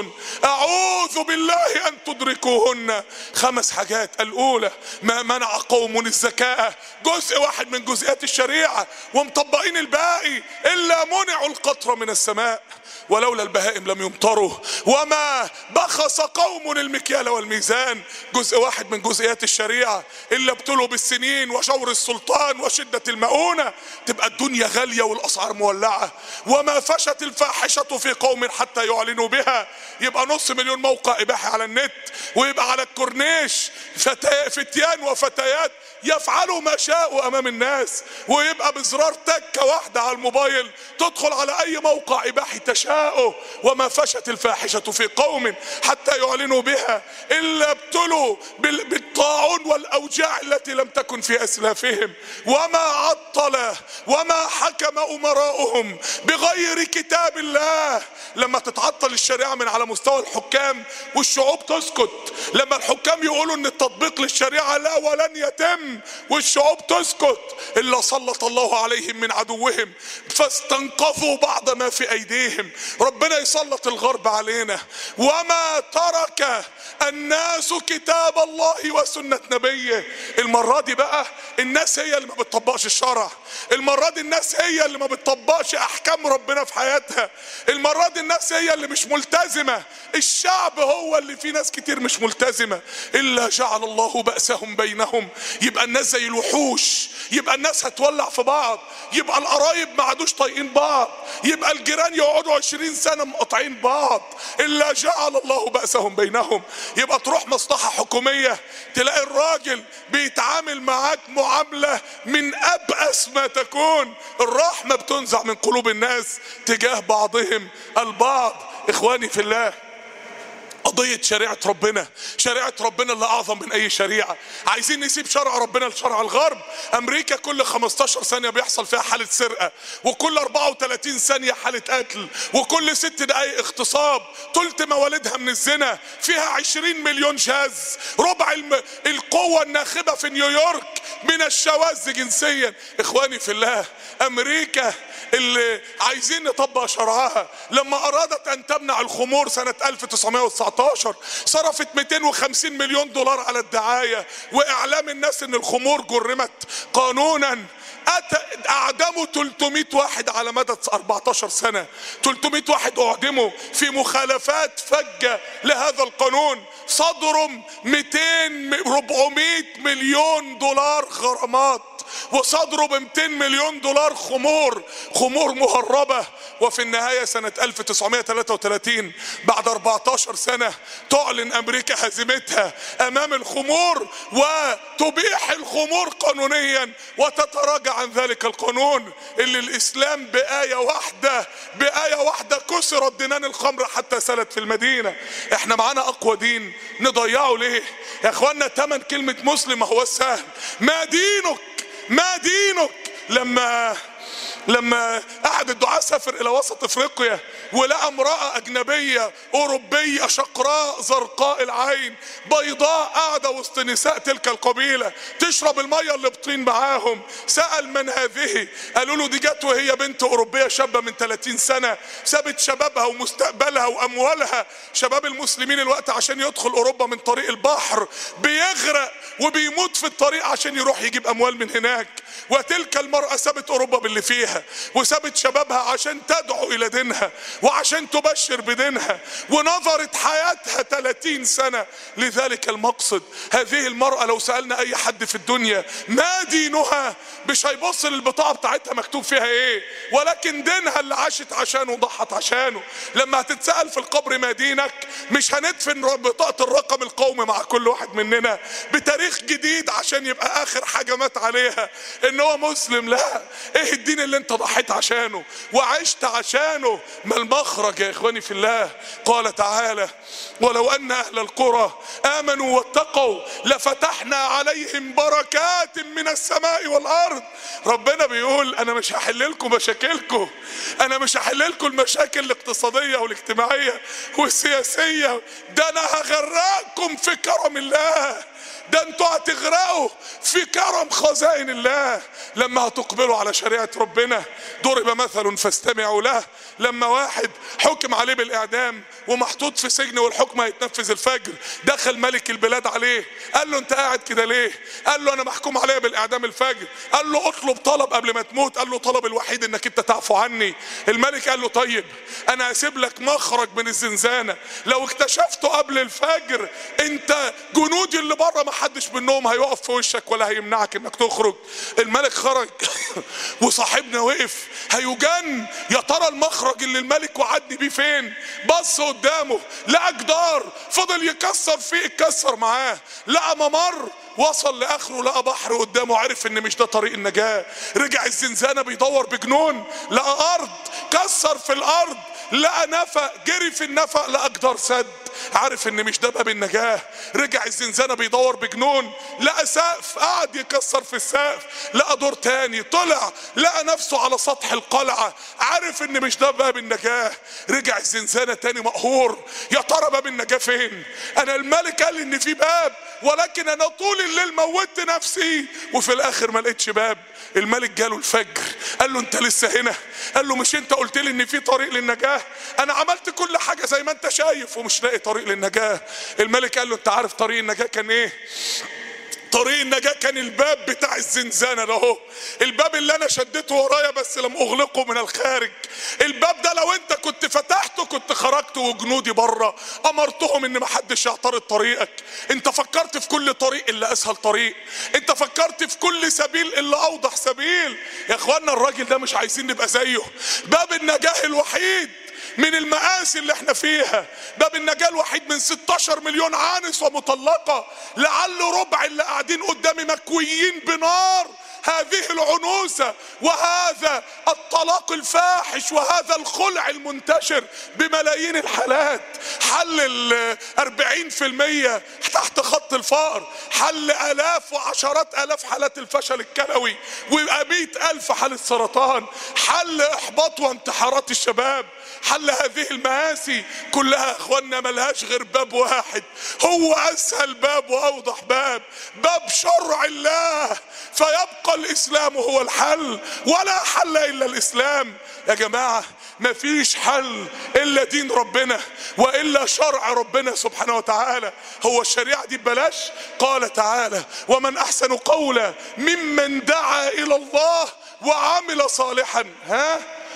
اعوذ بالله ان تدركوهن خمس حاجات الاولى ما منع قوم الزكاه جزء واحد من جزئيات الشريعه ومطبقين الباقي الا منعوا القطر من السماء ولولا البهائم لم يمطروا وما بخس قوم المكيال والميزان جزء واحد من جزئيات الشريعة إلا ابتلوا بالسنين وشور السلطان وشدة المؤونة تبقى الدنيا غالية والأسعار مولعة وما فشت الفاحشة في قوم حتى يعلنوا بها يبقى نص مليون موقع إباحي على النت ويبقى على الكورنيش فتا- فتيان وفتيات يفعلوا ما شاءوا امام الناس ويبقى بزرار تكه واحده على الموبايل تدخل على اي موقع اباحي تشاءه وما فشت الفاحشه في قوم حتى يعلنوا بها الا ابتلوا بال- بالطاعون والاوجاع التي لم تكن في اسلافهم وما عطل وما حكم امراؤهم بغير كتاب الله لما تتعطل الشريعه من على مستوى الحكام والشعوب تسكت لما الحكام يقولوا ان التطبيق للشريعه لا ولن يتم والشعوب تسكت الا سلط الله عليهم من عدوهم فاستنقذوا بعض ما في ايديهم ربنا يسلط الغرب علينا وما ترك الناس كتاب الله وسنه نبيه المره دي بقى الناس هي اللي ما بتطبقش الشرع المره دي الناس هي اللي ما بتطبقش احكام ربنا في حياتها المره دي الناس هي اللي مش ملتزمه الشعب هو اللي فيه ناس كتير مش ملتزمه الا جعل الله باسهم بينهم يبقى الناس زي الوحوش يبقى الناس هتولع في بعض يبقى القرايب ما عادوش طايقين بعض يبقى الجيران يقعدوا عشرين سنه مقاطعين بعض الا جعل الله باسهم بينهم يبقى تروح مصلحه حكوميه تلاقي الراجل بيتعامل معاك معامله من ابأس ما تكون الرحمه بتنزع من قلوب الناس تجاه بعضهم البعض اخواني في الله قضية شريعة ربنا شريعة ربنا اللي أعظم من أي شريعة عايزين نسيب شرع ربنا لشرع الغرب أمريكا كل 15 ثانية بيحصل فيها حالة سرقة وكل 34 ثانية حالة قتل وكل ست دقايق اغتصاب تلت مواليدها من الزنا فيها 20 مليون شاذ ربع الم... القوة الناخبة في نيويورك من الشواذ جنسيا اخواني في الله امريكا اللي عايزين نطبق شرعها لما ارادت ان تمنع الخمور سنة 1919 صرفت 250 مليون دولار على الدعاية واعلام الناس ان الخمور جرمت قانونا أتى اعدموا 300 واحد على مدى 14 سنة 300 واحد اعدموا في مخالفات فجة لهذا القانون صدروا 200 400 مليون دولار غرامات وصدروا ب 200 مليون دولار خمور خمور مهربة وفي النهاية سنة 1933 بعد 14 سنة تعلن أمريكا هزيمتها أمام الخمور وتبيح الخمور قانونيا وتتراجع عن ذلك القانون اللي الإسلام بآية واحدة بآية واحدة كسرت دينان الخمر حتى سلت في المدينة احنا معانا أقوى دين نضيعه ليه يا اخوانا تمن كلمة مسلم ما هو السهل ما دينك ما دينك لما لما احد الدعاة سافر الى وسط افريقيا ولقى امرأة اجنبية اوروبية شقراء زرقاء العين بيضاء قاعدة وسط نساء تلك القبيلة تشرب المية اللي بطين معاهم سأل من هذه قالوا له دي جت وهي بنت اوروبية شابة من 30 سنة سابت شبابها ومستقبلها واموالها شباب المسلمين الوقت عشان يدخل اوروبا من طريق البحر بيغرق وبيموت في الطريق عشان يروح يجيب اموال من هناك وتلك المرأة سابت اوروبا باللي فيها وسابت شبابها عشان تدعو الى دينها وعشان تبشر بدينها ونظرت حياتها 30 سنة لذلك المقصد هذه المرأة لو سألنا اي حد في الدنيا ما دينها مش هيبص للبطاقة بتاعتها مكتوب فيها ايه ولكن دينها اللي عاشت عشانه وضحت عشانه لما هتتسأل في القبر ما دينك مش هندفن بطاقة الرقم القومي مع كل واحد مننا بتاريخ جديد عشان يبقى اخر حاجة مات عليها ان هو مسلم لا ايه الدين اللي انت ضحيت عشانه وعشت عشانه ما المخرج يا اخواني في الله قال تعالى ولو ان اهل القرى امنوا واتقوا لفتحنا عليهم بركات من السماء والارض ربنا بيقول انا مش هحل لكم مشاكلكم انا مش هحل لكم المشاكل الاقتصاديه والاجتماعيه والسياسيه ده انا هغرقكم في كرم الله ده انتوا هتغرقوا في كرم خزائن الله لما هتقبلوا على شريعة ربنا ضرب مثل فاستمعوا له لما واحد حكم عليه بالإعدام ومحطوط في سجن والحكم هيتنفذ الفجر دخل ملك البلاد عليه قال له انت قاعد كده ليه قال له انا محكوم عليا بالإعدام الفجر قال له اطلب طلب قبل ما تموت قال له طلب الوحيد انك انت تعفو عني الملك قال له طيب انا هسيب لك مخرج من الزنزانة لو اكتشفته قبل الفجر انت جنودي اللي بره ما حدش منهم هيقف في وشك ولا هيمنعك انك تخرج الملك خرج وصاحبنا وقف هيجن يا ترى المخرج اللي الملك وعدني بيه فين بص قدامه لقى جدار فضل يكسر فيه اتكسر معاه لقى ممر وصل لاخره لقى بحر قدامه عرف ان مش ده طريق النجاة رجع الزنزانة بيدور بجنون لقى ارض كسر في الارض لقى نفق جري في النفق لقى جدار سد عارف ان مش ده باب النجاة رجع الزنزانة بيدور بجنون لقى سقف قعد يكسر في السقف لقى دور تاني طلع لقى نفسه على سطح القلعة عارف ان مش ده باب النجاة رجع الزنزانة تاني مقهور يا ترى باب النجاة فين انا الملك قال ان في باب ولكن انا طول الليل موتت نفسي وفي الاخر ما لقيتش باب الملك جاله الفجر قال له انت لسه هنا قال له مش انت قلت لي ان في طريق للنجاة انا عملت كل حاجة زي ما انت شايف ومش لاقي طريق للنجاة الملك قال له انت عارف طريق النجاة كان ايه طريق النجاة كان الباب بتاع الزنزانة ده اهو الباب اللي انا شدته ورايا بس لم اغلقه من الخارج الباب ده لو انت كنت فتحته كنت خرجت وجنودي بره امرتهم ان محدش يعترض طريقك انت فكرت في كل طريق اللي اسهل طريق انت فكرت في كل سبيل اللي اوضح سبيل يا اخوانا الراجل ده مش عايزين نبقى زيه باب النجاة الوحيد من المآسي اللي احنا فيها باب النجاة الوحيد من 16 مليون عانس ومطلقة لعل ربع اللي قاعدين قدامي مكويين بنار هذه العنوسة وهذا الطلاق الفاحش وهذا الخلع المنتشر بملايين الحالات حل ال 40% تحت خط الفقر حل آلاف وعشرات آلاف حالات الفشل الكلوي ويبقى مئة ألف حالة سرطان حل إحباط وانتحارات الشباب حل هذه المآسي كلها يا اخوانا ملهاش غير باب واحد هو اسهل باب واوضح باب باب شرع الله فيبقى الاسلام هو الحل ولا حل الا الاسلام يا جماعه مفيش حل الا دين ربنا والا شرع ربنا سبحانه وتعالى هو الشريعه دي ببلاش قال تعالى ومن احسن قولا ممن دعا الى الله وعمل صالحا ها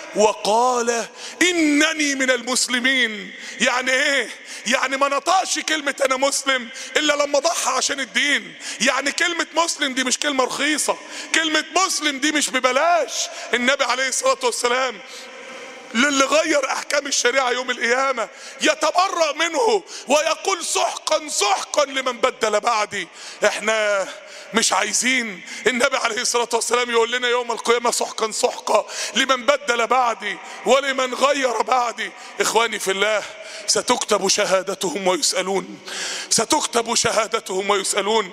وقال انني من المسلمين يعني ايه يعني ما نطقش كلمة انا مسلم الا لما ضحى عشان الدين يعني كلمة مسلم دي مش كلمة رخيصة كلمة مسلم دي مش ببلاش النبي عليه الصلاة والسلام للي غير احكام الشريعه يوم القيامه يتبرأ منه ويقول سحقا سحقا لمن بدل بعدي احنا مش عايزين النبي عليه الصلاه والسلام يقول لنا يوم القيامه سحقا سحقا لمن بدل بعدي ولمن غير بعدي اخواني في الله ستكتب شهادتهم ويسالون ستكتب شهادتهم ويسالون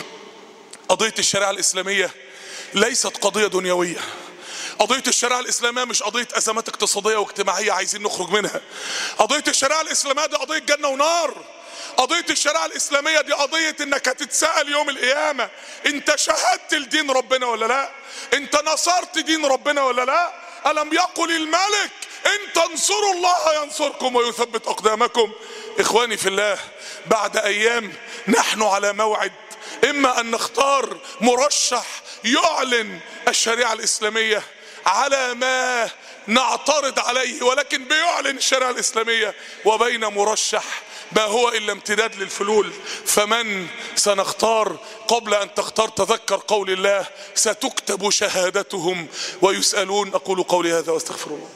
قضيه الشريعه الاسلاميه ليست قضيه دنيويه قضية الشريعة الإسلامية مش قضية أزمات اقتصادية واجتماعية عايزين نخرج منها قضية الشريعة الإسلامية دي قضية جنة ونار قضية الشريعة الإسلامية دي قضية إنك هتتسأل يوم القيامة أنت شهدت لدين ربنا ولا لا؟ أنت نصرت دين ربنا ولا لا؟ ألم يقل الملك إن تنصروا الله ينصركم ويثبت أقدامكم إخواني في الله بعد أيام نحن على موعد إما أن نختار مرشح يعلن الشريعة الإسلامية على ما نعترض عليه ولكن بيعلن الشريعة الإسلامية وبين مرشح ما هو إلا امتداد للفلول فمن سنختار قبل أن تختار تذكر قول الله ستكتب شهادتهم ويسألون أقول قولي هذا واستغفر الله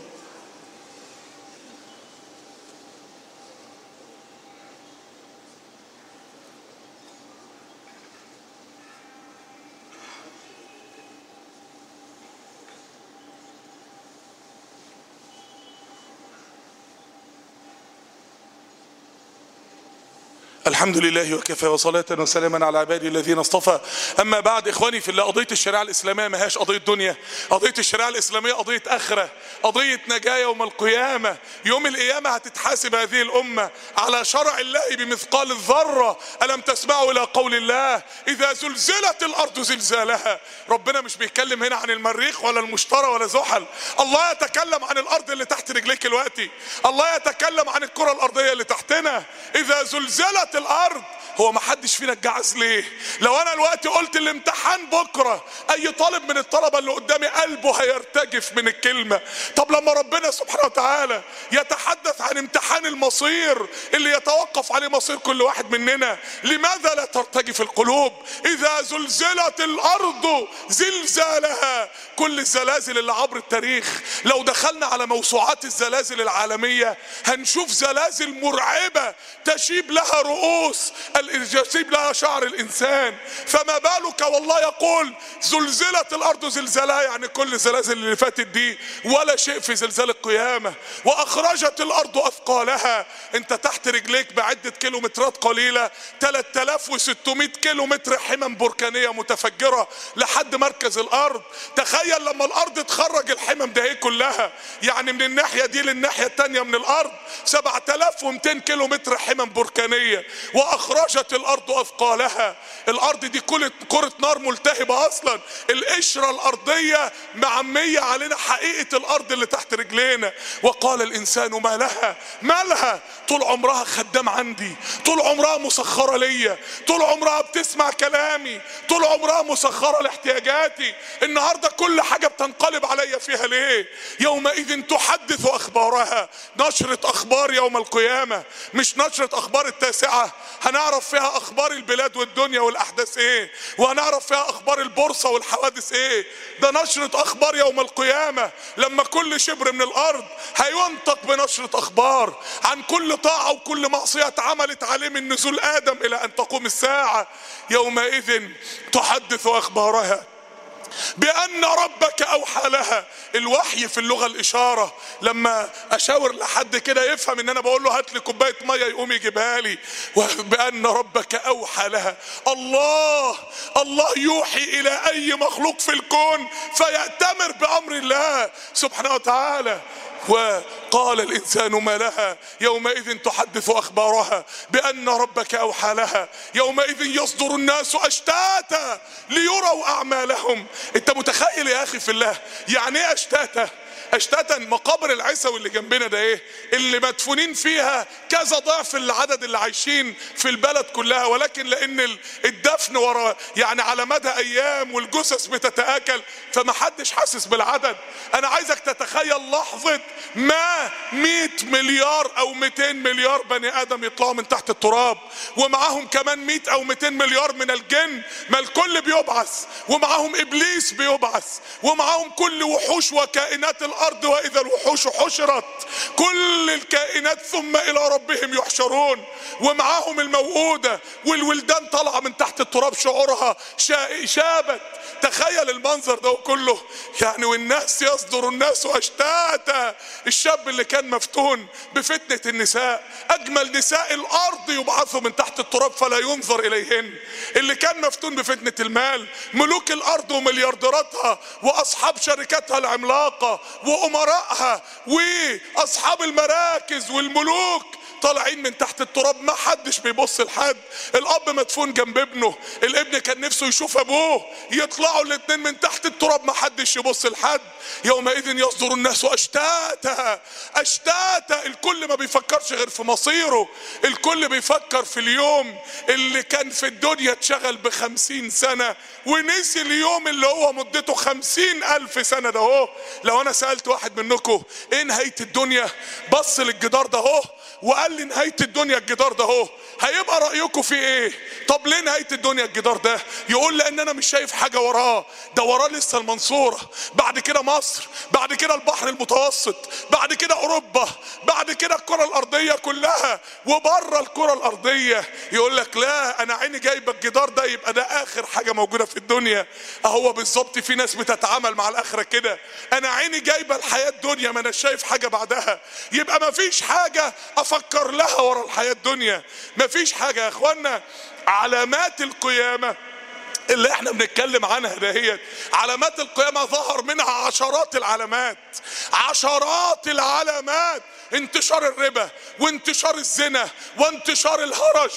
الحمد لله وكفى وصلاة وسلاما على عبادي الذين اصطفى أما بعد إخواني في الله قضية الشريعة الإسلامية ما هياش قضية دنيا قضية الشريعة الإسلامية قضية آخرة قضية نجاة يوم القيامة يوم القيامة هتتحاسب هذه الأمة على شرع الله بمثقال الذرة ألم تسمعوا إلى قول الله إذا زلزلت الأرض زلزالها ربنا مش بيتكلم هنا عن المريخ ولا المشتري ولا زحل الله يتكلم عن الأرض اللي تحت رجليك دلوقتي الله يتكلم عن الكرة الأرضية اللي تحتنا إذا زلزلت الارض هو ما حدش فينا اتجعز ليه لو انا دلوقتي قلت الامتحان بكره اي طالب من الطلبه اللي قدامي قلبه هيرتجف من الكلمه طب لما ربنا سبحانه وتعالى يتحدث عن امتحان المصير اللي يتوقف عليه مصير كل واحد مننا لماذا لا ترتجف القلوب اذا زلزلت الارض زلزالها كل الزلازل اللي عبر التاريخ لو دخلنا على موسوعات الزلازل العالميه هنشوف زلازل مرعبه تشيب لها رؤوس يسيب لها شعر الانسان فما بالك والله يقول زلزلت الارض زلزالها يعني كل الزلازل اللي فاتت دي ولا شيء في زلزال القيامه واخرجت الارض اثقالها انت تحت رجليك بعده كيلومترات قليله 3600 كيلو متر حمم بركانيه متفجره لحد مركز الارض تخيل لما الارض تخرج الحمم ده هي كلها يعني من الناحيه دي للناحيه الثانيه من الارض 7200 كيلو متر حمم بركانيه واخرجت الارض اثقالها الارض دي كرة كرة نار ملتهبة اصلا القشرة الارضية معمية علينا حقيقة الارض اللي تحت رجلينا وقال الانسان ما لها ما لها طول عمرها خدام عندي طول عمرها مسخرة ليا طول عمرها بتسمع كلامي طول عمرها مسخرة لاحتياجاتي النهاردة كل حاجة بتنقلب عليا فيها ليه يومئذ تحدث اخبارها نشرة اخبار يوم القيامة مش نشرة اخبار التاسعة هنعرف فيها اخبار البلاد والدنيا والاحداث ايه وهنعرف فيها اخبار البورصة والحوادث ايه ده نشرة اخبار يوم القيامة لما كل شبر من الارض هينطق بنشرة اخبار عن كل طاعة وكل معصية اتعملت عليه من نزول ادم الى ان تقوم الساعة يومئذ تحدث اخبارها بأن ربك أوحى لها الوحي في اللغة الإشارة لما أشاور لحد كده يفهم إن أنا بقول له هات لي كوباية مية يقوم يجيبها لي بأن ربك أوحى لها الله الله يوحي إلى أي مخلوق في الكون فيأتمر بأمر الله سبحانه وتعالى وقال الإنسان ما لها يومئذ تحدث أخبارها بأن ربك أوحى لها يومئذ يصدر الناس أشتاتا ليروا أعمالهم أنت متخيل يا أخي في الله يعني إيه أشتاتا اشتاتا مقابر العيسى واللي جنبنا ده ايه اللي مدفونين فيها كذا ضعف العدد اللي عايشين في البلد كلها ولكن لان الدفن ورا يعني على مدى ايام والجثث بتتاكل فما حدش حاسس بالعدد انا عايزك تتخيل لحظه ما 100 مليار او 200 مليار بني ادم يطلعوا من تحت التراب ومعاهم كمان 100 او 200 مليار من الجن ما الكل بيبعث ومعاهم ابليس بيبعث ومعاهم كل وحوش وكائنات الارض واذا الوحوش حشرت كل الكائنات ثم الى ربهم يحشرون ومعاهم الموءودة والولدان طالعة من تحت التراب شعورها شابت تخيل المنظر ده كله يعني والناس يصدر الناس اشتاتا الشاب اللي كان مفتون بفتنة النساء اجمل نساء الارض يبعثوا من تحت التراب فلا ينظر اليهن اللي كان مفتون بفتنة المال ملوك الارض ومليارديراتها واصحاب شركاتها العملاقة وامرائها واصحاب المراكز والملوك طالعين من تحت التراب ما حدش بيبص لحد الاب مدفون جنب ابنه الابن كان نفسه يشوف ابوه يطلعوا الاتنين من تحت التراب ما حدش يبص لحد يومئذ يصدر الناس اشتاتا اشتاتا الكل ما بيفكرش غير في مصيره الكل بيفكر في اليوم اللي كان في الدنيا اتشغل بخمسين سنة ونسي اليوم اللي هو مدته خمسين الف سنة ده اهو لو انا سألت واحد منكم ايه نهاية الدنيا بص للجدار ده اهو وقال لي نهايه الدنيا الجدار ده اهو هيبقى رايكم في ايه طب ليه نهايه الدنيا الجدار ده يقول لان انا مش شايف حاجه وراه ده وراه لسه المنصوره بعد كده مصر بعد كده البحر المتوسط بعد كده اوروبا بعد كده الكره الارضيه كلها وبره الكره الارضيه يقول لك لا انا عيني جايبه الجدار ده يبقى ده اخر حاجه موجوده في الدنيا اهو بالظبط في ناس بتتعامل مع الاخره كده انا عيني جايبه الحياه الدنيا ما انا شايف حاجه بعدها يبقى ما فيش حاجه افكر لها ورا الحياه الدنيا مفيش حاجه يا اخوانا علامات القيامه اللي احنا بنتكلم عنها دهيت علامات القيامة ظهر منها عشرات العلامات عشرات العلامات انتشار الربا وانتشار الزنا وانتشار الهرج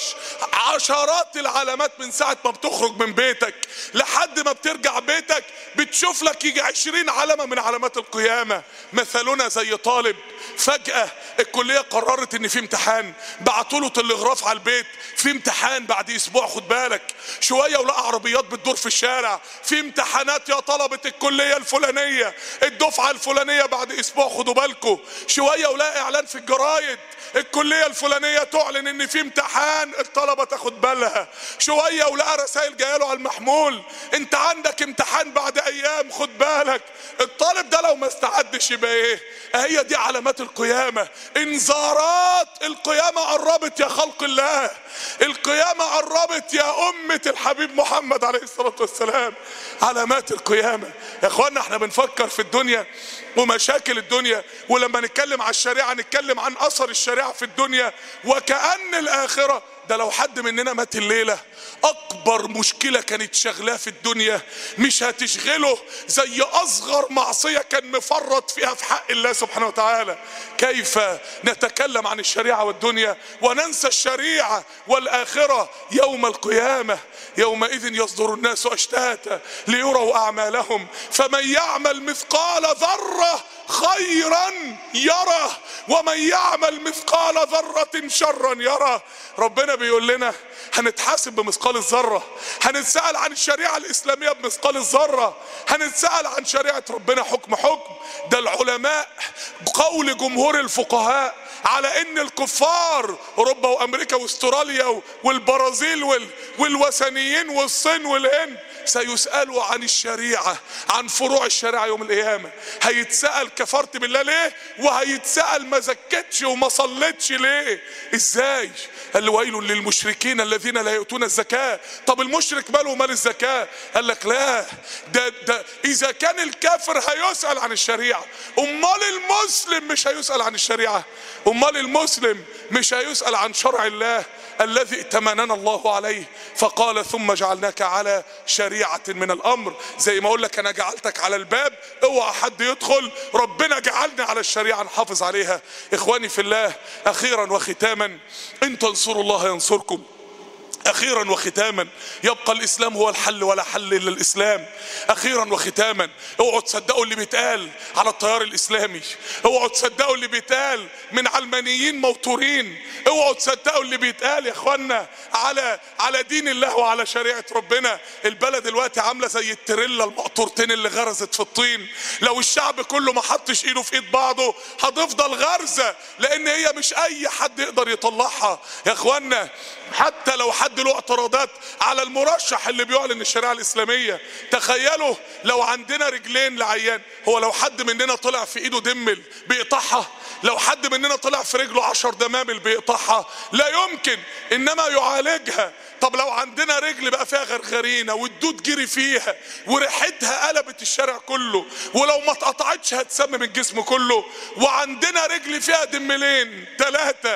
عشرات العلامات من ساعة ما بتخرج من بيتك لحد ما بترجع بيتك بتشوف لك يجي عشرين علامة من علامات القيامة مثلنا زي طالب فجأة الكلية قررت ان في امتحان بعتوا له تلغراف على البيت في امتحان بعد اسبوع خد بالك شوية ولقى عربيات بتدور في الشارع في امتحانات يا طلبة الكلية الفلانية الدفعة الفلانية بعد اسبوع خدوا بالكم شوية ولقى اعلان في الجرايد الكلية الفلانية تعلن ان في امتحان الطلبة تاخد بالها شوية ولقى رسائل جايه له على المحمول انت عندك امتحان بعد ايام خد بالك الطالب ده لو ما استعدش يبقى ايه هي دي علامات القيامة انذارات القيامة قربت يا خلق الله القيامة قربت يا أمة الحبيب محمد عليه الصلاة والسلام علامات القيامة يا اخوانا احنا بنفكر في الدنيا ومشاكل الدنيا ولما نتكلم على الشريعة نتكلم عن أثر الشريعة في الدنيا وكأن الآخرة ده لو حد مننا مات الليلة أكبر مشكلة كانت شغلاه في الدنيا مش هتشغله زي أصغر معصية كان مفرط فيها في حق الله سبحانه وتعالى كيف نتكلم عن الشريعة والدنيا وننسى الشريعة والآخرة يوم القيامة يومئذ يصدر الناس أشتاتا ليروا أعمالهم فمن يعمل مثقال ذرة خيرا يره ومن يعمل مثقال ذرة شرا يره ربنا بيقول لنا هنتحاسب بمثقال الذرة هنتسأل عن الشريعة الإسلامية بمثقال الذرة هنتسأل عن شريعة ربنا حكم حكم ده العلماء قول جمهور الفقهاء على ان الكفار اوروبا وامريكا واستراليا والبرازيل وال والوثنيين والصين والهند سيسألوا عن الشريعة عن فروع الشريعة يوم القيامة هيتسأل كفرت بالله ليه وهيتسأل ما زكتش وما صلتش ليه ازاي قال له ويل للمشركين الذين لا يؤتون الزكاة طب المشرك ماله مال الزكاة قال لك لا ده, ده إذا كان الكافر هيسأل عن الشريعة أمال المسلم مش هيسأل عن الشريعة أمال المسلم مش هيسأل عن شرع الله الذي ائتمننا الله عليه فقال ثم جعلناك على شريعة من الأمر زي ما أقول لك أنا جعلتك على الباب اوعى حد يدخل ربنا جعلني على الشريعة نحافظ عليها إخواني في الله أخيرا وختاما إن تنصروا الله ينصركم اخيرا وختاما يبقى الاسلام هو الحل ولا حل الا الاسلام اخيرا وختاما اوعوا تصدقوا اللي بيتقال على التيار الاسلامي اوعوا تصدقوا اللي بيتقال من علمانيين موتورين اوعوا تصدقوا اللي بيتقال يا اخوانا على على دين الله وعلى شريعه ربنا البلد دلوقتي عامله زي التريلا المقطورتين اللي غرزت في الطين لو الشعب كله ما حطش ايده في ايد بعضه هتفضل غرزه لان هي مش اي حد يقدر يطلعها يا اخوانا حتى لو حد له اعتراضات على المرشح اللي بيعلن الشريعه الاسلاميه تخيلوا لو عندنا رجلين لعيان هو لو حد مننا طلع في ايده دمل بيقطعها لو حد مننا طلع في رجله عشر دمامل بيقطعها لا يمكن انما يعالجها طب لو عندنا رجل بقى فيها غرغرينه والدود جري فيها وريحتها قلبت الشارع كله ولو ما اتقطعتش هتسمم الجسم كله وعندنا رجل فيها دملين ثلاثه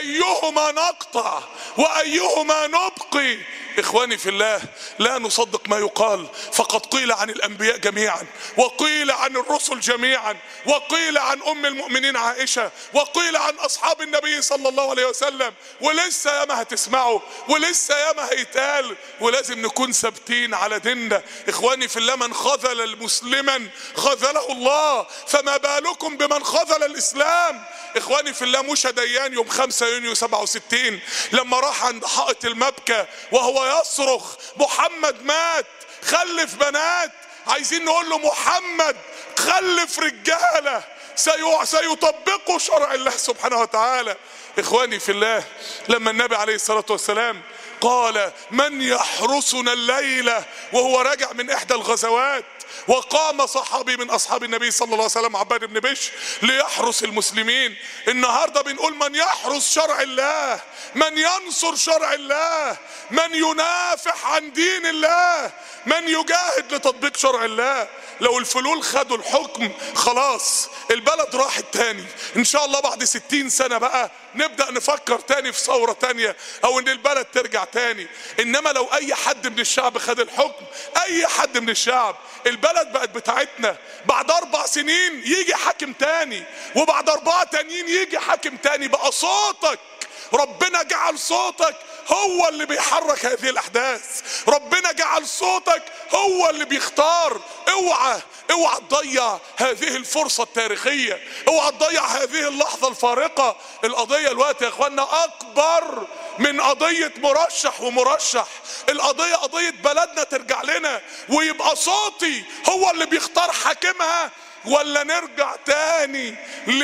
ايهما نقطع وايهما نبقي اخواني في الله لا نصدق ما يقال فقد قيل عن الانبياء جميعا وقيل عن الرسل جميعا وقيل عن ام المؤمنين عائشه وقيل عن اصحاب النبي صلى الله عليه وسلم ولسه ياما هتسمعوا ولسه ياما هيتقال ولازم نكون ثابتين على ديننا اخواني في الله من خذل مسلما خذله الله فما بالكم بمن خذل الاسلام اخواني في الله موشى ديان يوم 5 يونيو 67 لما راح عند حائط المبكى وهو يصرخ محمد مات خلف بنات عايزين نقول له محمد خلف رجاله سيو- سيطبقوا شرع الله سبحانه وتعالى اخواني في الله لما النبي عليه الصلاه والسلام قال من يحرسنا الليله وهو راجع من احدى الغزوات وقام صحابي من اصحاب النبي صلى الله عليه وسلم عباد بن بشر ليحرس المسلمين النهارده بنقول من يحرس شرع الله من ينصر شرع الله من ينافح عن دين الله من يجاهد لتطبيق شرع الله لو الفلول خدوا الحكم خلاص البلد راحت تاني ان شاء الله بعد ستين سنة بقى نبدأ نفكر تاني في ثورة تانية او ان البلد ترجع تاني انما لو اي حد من الشعب خد الحكم اي حد من الشعب البلد بقت بتاعتنا بعد اربع سنين يجي حاكم تاني وبعد اربعة تانيين يجي حاكم تاني بقى صوتك ربنا جعل صوتك هو اللي بيحرك هذه الاحداث ربنا جعل صوتك هو اللي بيختار اوعى اوعى تضيع هذه الفرصة التاريخية اوعى تضيع هذه اللحظة الفارقة القضية الوقت يا اخوانا اكبر من قضية مرشح ومرشح القضية قضية بلدنا ترجع لنا ويبقى صوتي هو اللي بيختار حاكمها ولا نرجع تاني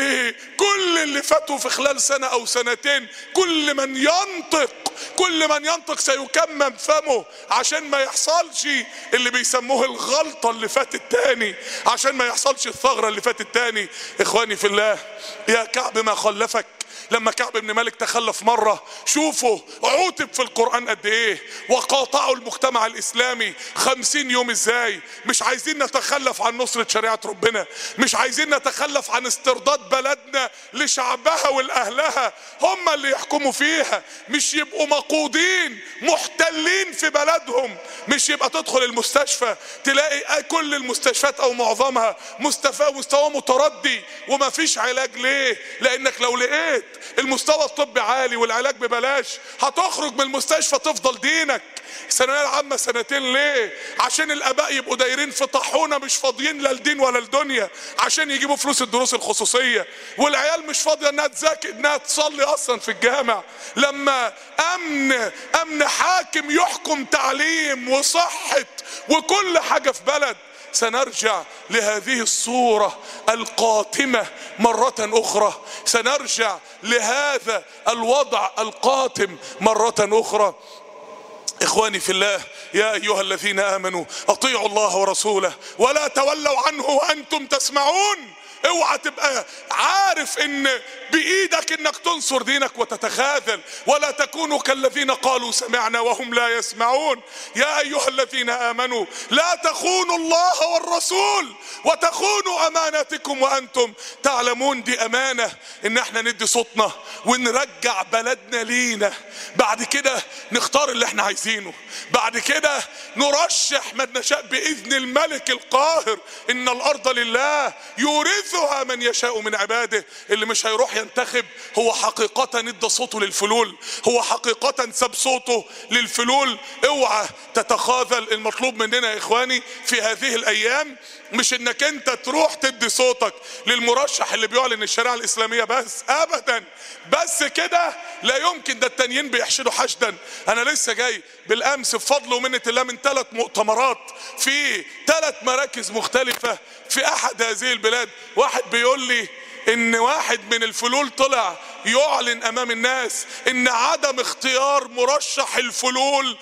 لكل اللي فاتوا في خلال سنة او سنتين كل من ينطق كل من ينطق سيكمم فمه عشان ما يحصلش اللي بيسموه الغلطة اللي فاتت تاني عشان ما يحصلش الثغرة اللي فاتت تاني اخواني في الله يا كعب ما خلفك لما كعب بن مالك تخلف مرة شوفوا عوتب في القرآن قد ايه وقاطعوا المجتمع الاسلامي خمسين يوم ازاي مش عايزين نتخلف عن نصرة شريعة ربنا مش عايزين نتخلف عن استرداد بلدنا لشعبها ولأهلها هم اللي يحكموا فيها مش يبقوا مقودين محتلين في بلدهم مش يبقى تدخل المستشفى تلاقي كل المستشفيات او معظمها مستوى مستوى متردي وما فيش علاج ليه لانك لو لقيت المستوى الطبي عالي والعلاج ببلاش هتخرج من المستشفى تفضل دينك الثانويه العامه سنتين ليه عشان الاباء يبقوا دايرين في طاحونه مش فاضيين لا الدين ولا الدنيا عشان يجيبوا فلوس الدروس الخصوصيه والعيال مش فاضيه انها تذاكر انها تصلي اصلا في الجامع لما امن امن حاكم يحكم تعليم وصحه وكل حاجه في بلد سنرجع لهذه الصورة القاتمة مرة أخرى سنرجع لهذا الوضع القاتم مرة أخرى إخواني في الله يا أيها الذين آمنوا أطيعوا الله ورسوله ولا تولوا عنه وأنتم تسمعون اوعى تبقى عارف ان بايدك انك تنصر دينك وتتخاذل ولا تكونوا كالذين قالوا سمعنا وهم لا يسمعون يا ايها الذين امنوا لا تخونوا الله والرسول وتخونوا اماناتكم وانتم تعلمون دي امانه ان احنا ندي صوتنا ونرجع بلدنا لينا بعد كده نختار اللي احنا عايزينه بعد كده نرشح من نشاء باذن الملك القاهر ان الارض لله يورثها من يشاء من عباده اللي مش هيروح ينتخب هو حقيقة ادى صوته للفلول هو حقيقة ساب صوته للفلول اوعى تتخاذل المطلوب مننا يا اخواني في هذه الايام مش انك انت تروح تدي صوتك للمرشح اللي بيعلن الشريعة الاسلامية بس ابدا بس كده لا يمكن ده التانيين بيحشدوا حشدا انا لسه جاي بالامس بفضل ومنة الله من ثلاث مؤتمرات في ثلاث مراكز مختلفة في احد هذه البلاد واحد بيقول لي ان واحد من الفلول طلع يعلن امام الناس ان عدم اختيار مرشح الفلول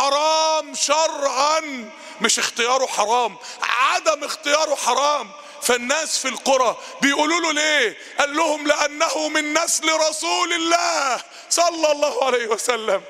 حرام شرعا مش اختياره حرام عدم اختياره حرام فالناس في القرى بيقولوا له ليه قال لهم لانه من نسل رسول الله صلى الله عليه وسلم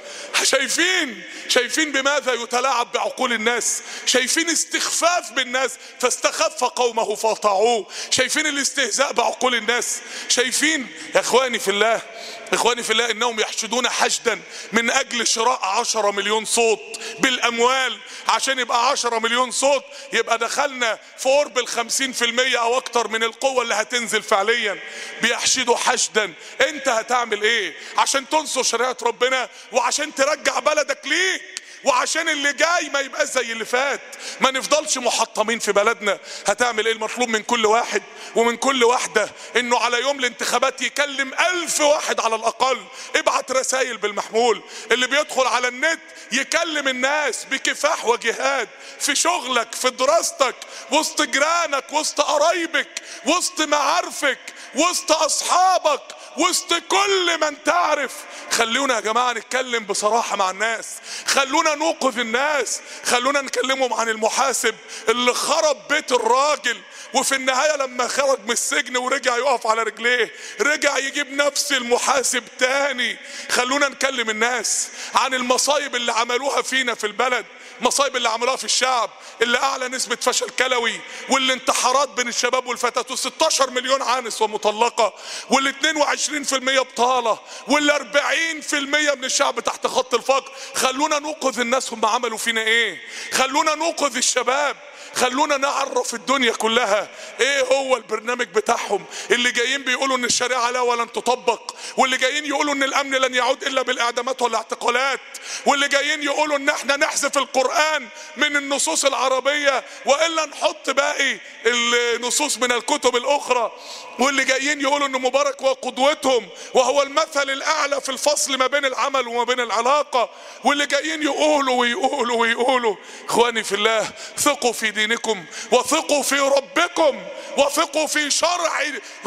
شايفين شايفين بماذا يتلاعب بعقول الناس شايفين استخفاف بالناس فاستخف قومه فاطاعوه شايفين الاستهزاء بعقول الناس شايفين يا اخواني في الله اخواني في الله انهم يحشدون حشدا من اجل شراء عشرة مليون صوت بالاموال عشان يبقى عشرة مليون صوت يبقى دخلنا في قرب الخمسين في المية او اكتر من القوة اللي هتنزل فعليا بيحشدوا حشدا انت هتعمل ايه عشان تنصر شريعة ربنا وعشان ترجع بلدك ليك وعشان اللي جاي ما يبقاش زي اللي فات ما نفضلش محطمين في بلدنا هتعمل ايه المطلوب من كل واحد ومن كل واحدة انه على يوم الانتخابات يكلم الف واحد على الاقل ابعت رسائل بالمحمول اللي بيدخل على النت يكلم الناس بكفاح وجهاد في شغلك في دراستك وسط جيرانك وسط قرايبك وسط معارفك وسط اصحابك وسط كل من تعرف خلونا يا جماعة نتكلم بصراحة مع الناس خلونا نوقف الناس خلونا نكلمهم عن المحاسب اللي خرب بيت الراجل وفي النهاية لما خرج من السجن ورجع يقف على رجليه رجع يجيب نفس المحاسب تاني خلونا نكلم الناس عن المصايب اللي عملوها فينا في البلد مصايب اللي عملوها في الشعب اللي اعلى نسبة فشل كلوي والانتحارات بين الشباب والفتاة و16 مليون عانس ومطلقة وال 22% بطالة وال 40% من الشعب تحت خط الفقر خلونا نوقظ الناس هم عملوا فينا ايه خلونا نوقظ الشباب خلونا نعرف الدنيا كلها ايه هو البرنامج بتاعهم اللي جايين بيقولوا ان الشريعه لا ولن تطبق واللي جايين يقولوا ان الامن لن يعود الا بالاعدامات والاعتقالات واللي جايين يقولوا ان احنا نحذف القران من النصوص العربيه والا نحط باقي النصوص من الكتب الاخرى واللي جايين يقولوا ان مبارك هو قدوتهم وهو المثل الاعلى في الفصل ما بين العمل وما بين العلاقه واللي جايين يقولوا ويقولوا ويقولوا اخواني في الله ثقوا في دينكم وثقوا في ربكم وثقوا في شرع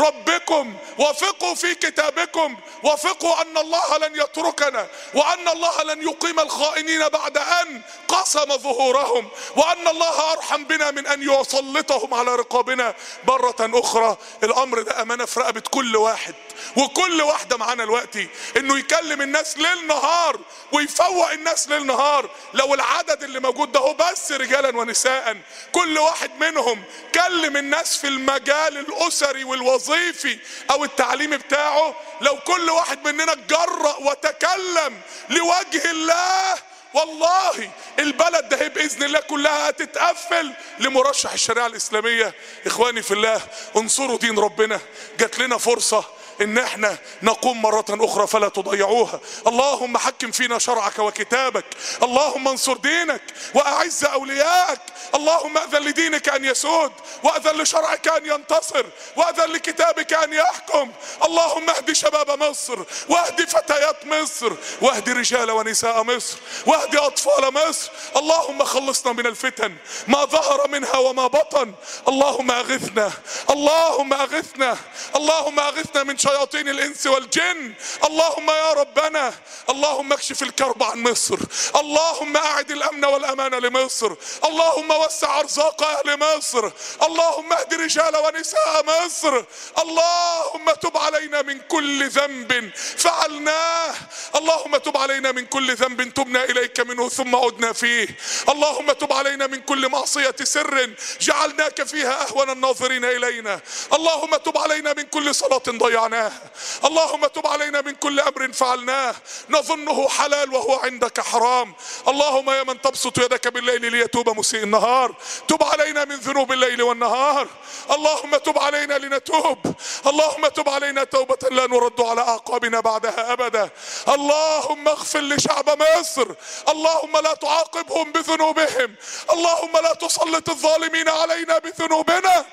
ربكم وثقوا في كتابكم وثقوا ان الله لن يتركنا وان الله لن يقيم الخائنين بعد ان قسم ظهورهم وان الله ارحم بنا من ان يسلطهم على رقابنا مرة اخرى الامر ده امانة في رقبة كل واحد وكل واحدة معانا دلوقتي انه يكلم الناس ليل نهار ويفوق الناس ليل نهار لو العدد اللي موجود ده هو بس رجالا ونساء كل واحد منهم كلم الناس في المجال الاسري والوظيفي او التعليمي بتاعه لو كل واحد مننا اتجرأ وتكلم لوجه الله والله البلد ده باذن الله كلها هتتقفل لمرشح الشريعه الاسلاميه اخواني في الله انصروا دين ربنا جات لنا فرصه ان احنا نقوم مرة اخرى فلا تضيعوها اللهم حكم فينا شرعك وكتابك اللهم انصر دينك واعز اوليائك اللهم اذن لدينك ان يسود واذن لشرعك ان ينتصر واذن لكتابك ان يحكم اللهم اهد شباب مصر واهد فتيات مصر واهد رجال ونساء مصر واهد اطفال مصر اللهم خلصنا من الفتن ما ظهر منها وما بطن اللهم اغثنا اللهم اغثنا اللهم اغثنا من شياطين الانس والجن اللهم يا ربنا اللهم اكشف الكرب عن مصر اللهم اعد الامن والامان لمصر اللهم وسع ارزاق اهل مصر اللهم اهد رجال ونساء مصر اللهم تب علينا من كل ذنب فعلناه اللهم تب علينا من كل ذنب تبنا اليك منه ثم عدنا فيه اللهم تب علينا من كل معصيه سر جعلناك فيها اهون الناظرين الينا اللهم تب علينا من كل صلاه ضيعناها اللهم تب علينا من كل امر فعلناه نظنه حلال وهو عندك حرام اللهم يا من تبسط يدك بالليل ليتوب مسيء النهار تب علينا من ذنوب الليل والنهار اللهم تب علينا لنتوب اللهم تب علينا توبة لا نرد على أعقابنا بعدها أبدا اللهم اغفر لشعب مصر اللهم لا تعاقبهم بذنوبهم اللهم لا تسلط الظالمين علينا بذنوبنا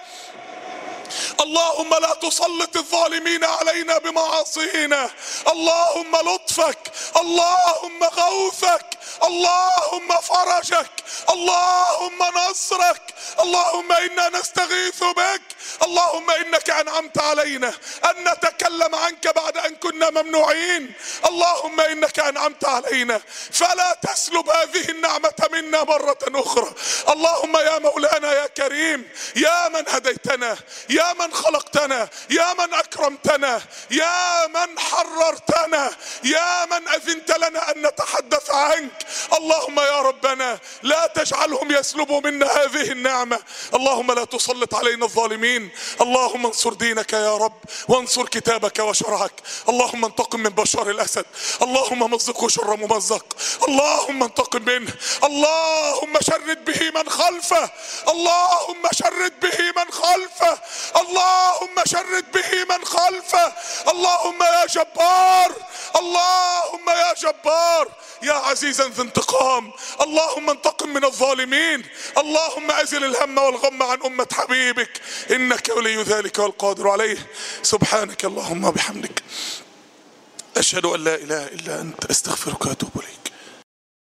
اللهم لا تسلط الظالمين علينا بمعاصينا اللهم لطفك اللهم غوثك اللهم فرجك اللهم نصرك اللهم انا نستغيث بك اللهم انك انعمت علينا ان نتكلم عنك بعد ان كنا ممنوعين اللهم انك انعمت علينا فلا تسلب هذه النعمه منا مره اخرى اللهم يا مولانا يا كريم يا من هديتنا يا من خلقتنا يا من اكرمتنا يا من حررتنا يا من اذنت لنا ان نتحدث عنك اللهم يا ربنا لا تجعلهم يسلبوا منا هذه النعمه اللهم لا تسلط علينا الظالمين اللهم انصر دينك يا رب وانصر كتابك وشرعك اللهم انتقم من بشار الاسد اللهم مزقه شر ممزق اللهم انتقم منه اللهم شرد به من خلفه اللهم شرد به من خلفه اللهم شرد به من خلفه اللهم يا جبار اللهم يا جبار يا عزيزا ذي انتقام اللهم انتقم من الظالمين اللهم ازل الهم والغم عن امه حبيبك انك ولي ذلك والقادر عليه سبحانك اللهم وبحمدك اشهد ان لا اله الا انت استغفرك واتوب اليك